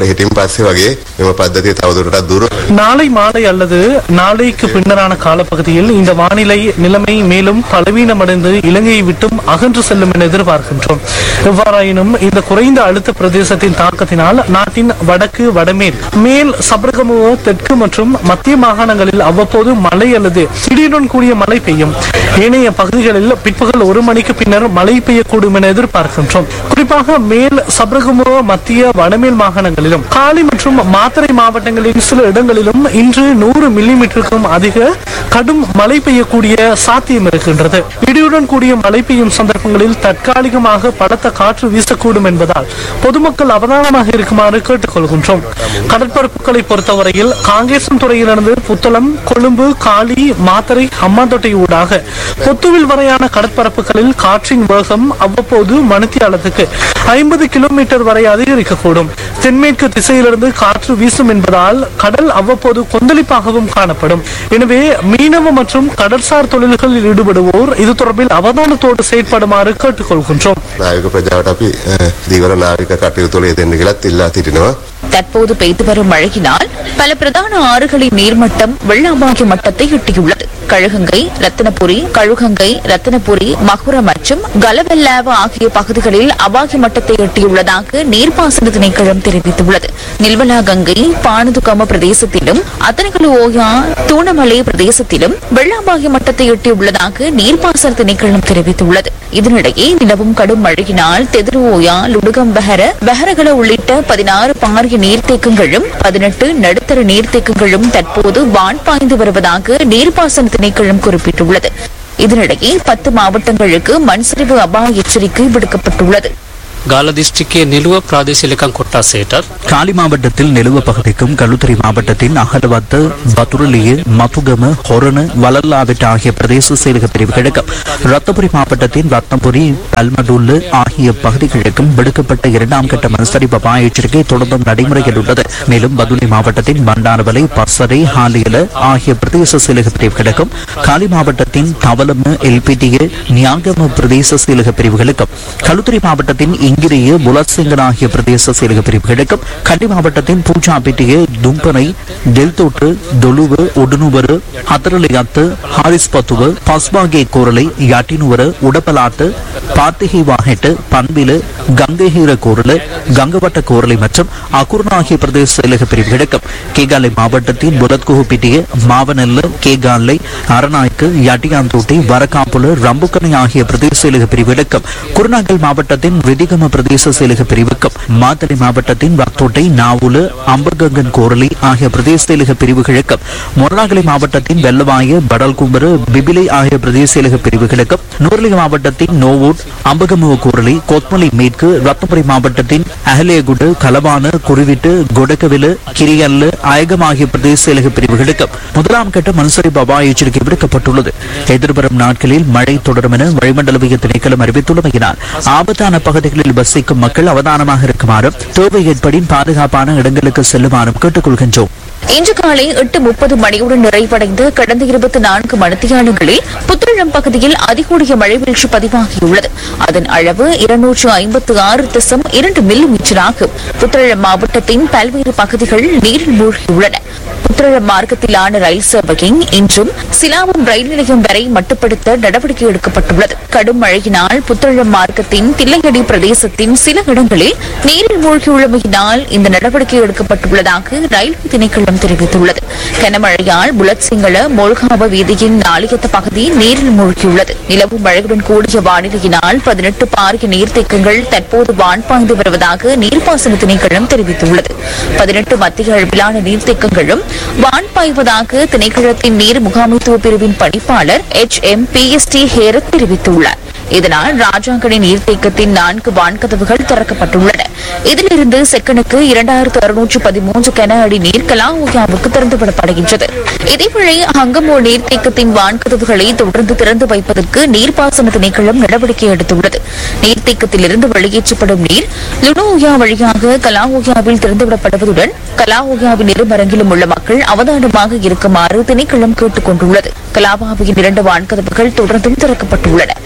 හිටින් පස්සේ වගේ මෙම පද්ධතිය තවදුරටත් දුර நாளை மாலை அல்லது நாளைக்கு பின்னரான காலப்பகுதியில் இந்த வானிலை நிலைமை மேலும் பலவீனமடைந்து இலங்கையை விட்டும் அகன்று செல்லும் என எதிர்பார்க்கின்றோம் எவ்வாறாயினும் இந்த குறைந்த அழுத்த பிரதேசத்தின் தாக்கத்தினால் நாட்டின் வடக்கு வடமேல் மேல் சபரகமுவ தெற்கு மற்றும் மத்திய மாகாணங்களில் அவ்வப்போது மழை அல்லது இடியுடன் கூடிய மழை பெய்யும் ஏனைய பகுதிகளில் பிற்பகல் ஒரு மணிக்கு பின்னர் மழை பெய்யக்கூடும் என எதிர்பார்க்கின்றோம் குறிப்பாக மேல் சபரகமுவ மத்திய வடமேல் மாகாணங்களிலும் காலி மற்றும் மாத்தறை மாவட்டங்களின் சில இடங்களிலும் இன்று நூறு மில்லிமீட்டருக்கும் அதிக கடும் மழை பெய்யக்கூடிய சாத்தியம் இருக்கின்றது இடியுடன் கூடிய மழை பெய்யும் சந்தர்ப்பங்களில் தற்காலிகமாக பலத்த காற்று வீசக்கூடும் என்பதால் பொதுமக்கள் அவதானமாக இருக்குமாறு கேட்டுக்கொள்கின்றோம் கடற்பரப்புகளை பொறுத்தவரையில் காங்கேசன் துறையிலிருந்து புத்தளம் கொழும்பு காலி மாத்தறை ஹம்மாந்தோட்டை ஊடாக பொத்துவில் வரையான கடற்பரப்புகளில் காற்றின் வேகம் அவ்வப்போது மணித்தியாலத்துக்கு ஐம்பது கிலோமீட்டர் வரை அதிகரிக்கக்கூடும் தென்மேற்கு திசையிலிருந்து காற்று வீசும் என்பதால் கடல் அவ்வப்போது கொந்தளிப்பாகவும் காணப்படும் எனவே மீனவ மற்றும் கடற்சார் தொழில்களில் ஈடுபடுவோர் இது தொடர்பில் அவதானத்தோடு செயற்படுமாறு கேட்டுக்கொள்கின்றோம் නායක ප්‍රජාවට අපි අ, දීවර නාවික කටයුතු වල යෙදෙන්න කියලාත් ඉල්ලා සිටිනවා தற்போது பெய்து வரும் மழையினால் பல பிரதான ஆறுகளின் நீர்மட்டம் வெள்ள அபாய மட்டத்தை எட்டியுள்ளது கழுகங்கை ரத்தினபுரி கழுகங்கை ரத்தினபுரி மகுர மற்றும் கலவெல்லாவ ஆகிய பகுதிகளில் அபாய மட்டத்தை எட்டியுள்ளதாக நீர்ப்பாசன திணைக்களம் தெரிவித்துள்ளது நில்வலா கங்கை பானதுகம பிரதேசத்திலும் அத்தனகலு ஓயா தூணமலை பிரதேசத்திலும் வெள்ள அபாய மட்டத்தை எட்டியுள்ளதாக நீர்ப்பாசன திணைக்களம் தெரிவித்துள்ளது இதனிடையே நிலவும் கடும் மழையினால் தெதிரு ஓயா லுடுகம் பெஹர பெஹரகல உள்ளிட்ட பதினாறு பாரிய நீர்த்தேக்கங்களும் பதினெட்டு நடுத்தர நீர்த்தேக்கங்களும் தற்போது வான் பாய்ந்து வருவதாக நீர்ப்பாசன திணைக்களம் குறிப்பிட்டுள்ளது இதனிடையே பத்து மாவட்டங்களுக்கு மண் சரிவு அபாய எச்சரிக்கை விடுக்கப்பட்டுள்ளது ගාල දිස්ත්‍රික්කයේ නිලුව ප්‍රාදේශීලකම් කොට්ටාසේටත් காலி மாவட்டத்தில் நெலுவ பகுதிக்கும் களுத்துறை மாவட்டத்தின் அகலவத்த பத்துரலிய மத்துகம ஹொரண வளல்லாவிட்ட ஆகிய பிரதேச செயலக பிரிவுகளுக்கும் ரத்தபுரி மாவட்டத்தின் ரத்னபுரி பல்மடுல்லு ஆகிய பகுதிகளுக்கும் விடுக்கப்பட்ட இரண்டாம் கட்ட மனசரிவு அபாய எச்சரிக்கை தொடர்ந்தும் நடைமுறையில் உள்ளது மேலும் பதுளை மாவட்டத்தின் பண்டாரவலை பசரை ஹாலியல ஆகிய பிரதேச செயலக பிரிவுகளுக்கும் காலி மாவட்டத்தின் தவலம எல்பிடிய நியாகம பிரதேச செயலக பிரிவுகளுக்கும் களுத்துறை மாவட்டத்தின் இங்கிரிய புலசிங்கன் ஆகிய பிரதேச செயலக பிரிவுகளுக்கும் கண்டி மாவட்டத்தின் பூஜாபேட்டிய தும்பனை டெல்தோட்டு தொழுவு உடனுவரு ஹத்தரலியாத்து ஹாரிஸ் பத்துவ பஸ்பாகே கோரலை யாட்டினுவர உடப்பலாட்டு பாத்திகை வாகெட்டு பண்பிலு கங்கைஹீர கோரலு கங்கவட்ட கோரலை மற்றும் அகுர்ணா ஆகிய பிரதேச செயலக பிரிவுகளுக்கும் கேகாலை மாவட்டத்தின் புலத்குஹுப்பிட்டிய மாவனல்ல கேகாலை அரணாய்க்கு யாட்டியாந்தோட்டை வரக்காப்புல ரம்புக்கனை ஆகிய பிரதேச செயலக பிரிவுகளுக்கும் குருநாகல் மாவட்டத்தின் விதிகம பிரதேச செயலக பிரிவுக்கும் மாத்தளை மாவட்டத்தின் வத்தோட்டை நாவுல அம்பர்கங்கன் கோரலி ஆகிய பிரதேச செயலக பிரிவுகளுக்கும் மொரநாகலை மாவட்டத்தின் வெள்ளவாய படல்கும்பரு பிபிலை ஆகிய பிரதேச செயலக பிரிவுகளுக்கும் நூர்லிக மாவட்டத்தின் நோவூட் அம்பகமுவ கோரலி கொத்மலை மேற்கு ரத்னபுரி மாவட்டத்தின் அகலேகுடு கலவான குருவிட்டு கொடக்கவிலு கிரியல்லு அயகம் ஆகிய பிரதேச செயலக பிரிவுகளுக்கும் முதலாம் கட்ட மனுசரிப்பு அபாய எச்சரிக்கை விடுக்கப்பட்டுள்ளது எதிர்வரும் நாட்களில் மழை தொடரும் என வளிமண்டலவிய திணைக்களம் அறிவித்துள்ளமையினால் ஆபத்தான பகுதிகளில் வசிக்கும் மக்கள் அவதானமாக இருக்குமாறும் தேவை ஏற்படின் பாதுகாப்பான இடங்களுக்கு செல்லுமாறும் கேட்டுக்கொள்கின்றோம் இன்று காலை எட்டு முப்பது மணியுடன் நிறைவடைந்த கடந்த இருபத்தி நான்கு மணித்தியாலங்களில் புத்தளம் பகுதியில் அதிகூடிய மழை வீழ்ச்சி பதிவாகியுள்ளது அதன் அளவு இருநூற்று ஐம்பத்து ஆறு தசம் இரண்டு மில்லி மீட்டராகும் புத்தளம் மாவட்டத்தின் பல்வேறு பகுதிகள் நீரில் மூழ்கியுள்ளன புத்தளம் மார்க்கத்திலான ரயில் சேவையை இன்றும் சிலாபம் ரயில் நிலையம் வரை மட்டுப்படுத்த நடவடிக்கை எடுக்கப்பட்டுள்ளது கடும் மழையினால் புத்தளம் மார்க்கத்தின் தில்லையடி பிரதேசத்தின் சில இடங்களில் நீரில் மூழ்கியுள்ளமையினால் இந்த நடவடிக்கை எடுக்கப்பட்டுள்ளதாக ரயில்வே திணைக்களம் தெரிவித்துள்ளது கனமழையால் புலத் சிங்கள மொழ்காவ வீதியின் நாளிகத்த பகுதி நீரில் மூழ்கியுள்ளது நிலவும் மழையுடன் கூடிய வானிலையினால் பதினெட்டு பாரிய நீர்த்தேக்கங்கள் தற்போது வான் பாய்ந்து வருவதாக நீர்ப்பாசன திணைக்களம் தெரிவித்துள்ளது பதினெட்டு மத்திய அளவிலான நீர்த்தேக்கங்களும் வான் பாய்வதாக திணைக்களத்தின் நீர் முகாமைத்துவ பிரிவின் பணிப்பாளர் H M P S D Herath தெரிவித்துள்ளார் இதனால் ராஜாங்கனி நீர்த்தேக்கத்தின் நான்கு வான்கதவுகள் திறக்கப்பட்டுள்ளன இதிலிருந்து செக்கனுக்கு இரண்டாயிரத்து அறுநூற்று பதிமூன்று கன அடி நீர் கலாவுயாவுக்கு திறந்துவிடப்படுகின்றது இதேவேளை ஹங்கமோ நீர்த்தேக்கத்தின் வான்கதவுகளை தொடர்ந்து திறந்து வைப்பதற்கு நீர்ப்பாசன திணைக்களம் நடவடிக்கை எடுத்துள்ளது நீர்த்தேக்கத்திலிருந்து வெளியேற்றப்படும் நீர் லுனோயா வழியாக கலாவோயாவில் திறந்துவிடப்படுவதுடன் கலாவோயாவின் இருமரங்கிலும் உள்ள மக்கள் அவதானமாக இருக்குமாறு திணைக்களம் கேட்டுக் கொண்டுள்ளது கலாபாவியின் இரண்டு வான்கதவுகள் தொடர்ந்தும் திறக்கப்பட்டுள்ளன கலவானை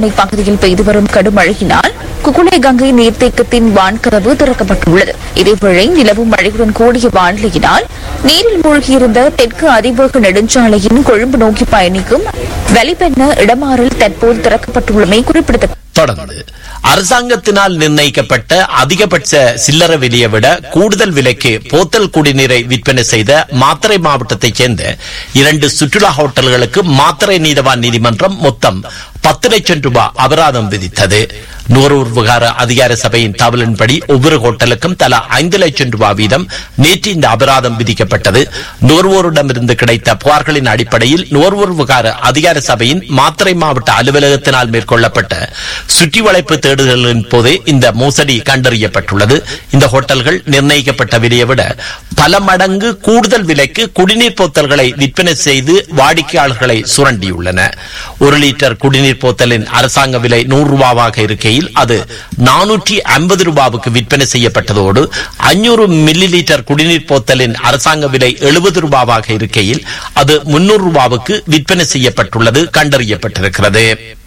திருகோணமலை பகுதியில் பெய்து வரும் கடும் மழையினால் குகுளே கங்கை நீர்த்தேக்கத்தின் வான்கதவு திறக்கப்பட்டுள்ளது இதேவேளை நிலவும் மழையுடன் கூடிய வானிலையினால் நீரில் மூழ்கியிருந்த தெற்கு அதிவேக நெடுஞ்சாலையின் கொழும்பு நோக்கி பயணிக்கும் வலிபெண்ண இடமாறல் தற்போது திறக்கப்பட்டுள்ளமை குறிப்பிடத்தக்கது தொடர்ந்து அரசாங்கத்தினால் நிர்ணயிக்கப்பட்ட அதிகபட்ச சில்லறை விலையை விட கூடுதல் விலைக்கு போத்தல் குடிநீரை விற்பனை செய்த மாத்தறை மாவட்டத்தைச் சேர்ந்த இரண்டு சுற்றுலா ஹோட்டல்களுக்கு மாத்தறை நீதவான் நீதிமன்றம் மொத்தம் பத்து லட்சம் ரூபாய் அபராதம் விதித்தது நுகர்வோர் விவகார அதிகார சபையின் தகவலின்படி ஒவ்வொரு ஹோட்டலுக்கும் தலா ஐந்து லட்சம் ரூபாய் வீதம் நேற்று இந்த அபராதம் விதிக்கப்பட்டது நுகர்வோரிடமிருந்து கிடைத்த புகார்களின் அடிப்படையில் நுகர்வோர் விவகார அதிகார சபையின் மாத்தறை மாவட்ட அலுவலகத்தினால் மேற்கொள்ளப்பட்ட சுற்றி வளைப்பு தேடுதலின் போதே இந்த மோசடி கண்டறியப்பட்டுள்ளது இந்த ஹோட்டல்கள் நிர்ணயிக்கப்பட்ட விலையை விட பல மடங்கு கூடுதல் விலைக்கு குடிநீர் போத்தல்களை விற்பனை செய்து வாடிக்கையாளர்களை சுரண்டியுள்ளன ஒரு லிட்டர் குடிநீர் போத்தலின் அரசாங்க விலை நூறு ரூபாவாக இருக்கையில் அது நானூற்றி ஐம்பது ரூபாவுக்கு விற்பனை செய்யப்பட்டதோடு அஞ்சூறு மில்லி லிட்டர் குடிநீர் போத்தலின் அரசாங்க விலை எழுபது ரூபாவாக இருக்கையில் அது முன்னூறு ரூபாவுக்கு விற்பனை செய்யப்பட்டுள்ளது கண்டறியப்பட்டிருக்கிறது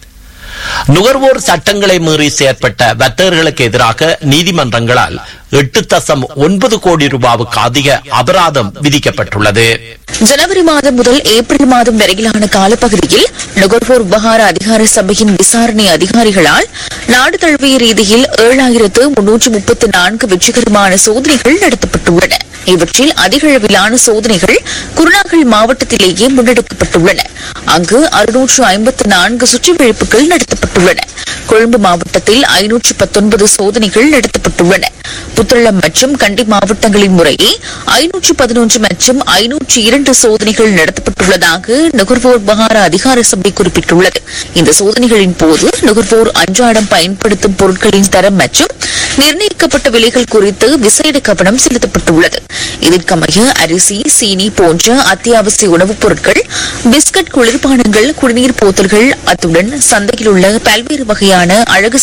நுகர்வோர் சட்டங்களை மீறி செயற்பட்ட வர்த்தகர்களுக்கு எதிராக நீதிமன்றங்களால் எட்டு தசம் ஒன்பது கோடி ரூபாவுக்கு அதிக அபராதம் விதிக்கப்பட்டுள்ளது ஜனவரி மாதம் முதல் ஏப்ரல் மாதம் வரையிலான காலப்பகுதியில் நுகர்வோர் விவகார அதிகார சபையின் விசாரணை அதிகாரிகளால் நாடு தழுவிய ரீதியில் ஏழாயிரத்து முன்னூற்று முப்பத்தி நான்கு வெற்றிகரமான சோதனைகள் நடத்தப்பட்டுள்ளன இவற்றில் அதிக அளவிலான சோதனைகள் குருநாகல் மாவட்டத்திலேயே முன்னெடுக்கப்பட்டுள்ளன அங்கு அறுநூற்று ஐம்பத்து நான்கு சுற்றிவழிப்புகள் நடத்தப்பட்டுள்ளன கொழும்பு மாவட்டத்தில் ஐநூற்று பத்தொன்பது சோதனைகள் நடத்தப்பட்டுள்ளன புத்தளம் மற்றும் கண்டி மாவட்டங்களின் முறையே ஐநூற்று பதினொன்று மற்றும் ஐநூற்று இரண்டு சோதனைகள் நடத்தப்பட்டுள்ளதாக நுகர்வோர் விவகார அதிகார சபை குறிப்பிட்டுள்ளது இந்த சோதனைகளின் போது நுகர்வோர் அன்றாடம் பயன்படுத்தும் பொருட்களின் தரம் மற்றும் நிர்ணயிக்கப்பட்ட விலைகள் குறித்து விசேட கவனம் செலுத்தப்பட்டுள்ளது இதற்கமைய அரிசி சீனி போன்ற அத்தியாவசிய உணவுப் பொருட்கள் பிஸ்கட் குளிர்பானங்கள் குடிநீர் போத்தல்கள் அத்துடன் சந்தையில் உள்ள பல்வேறு வகையான அழகு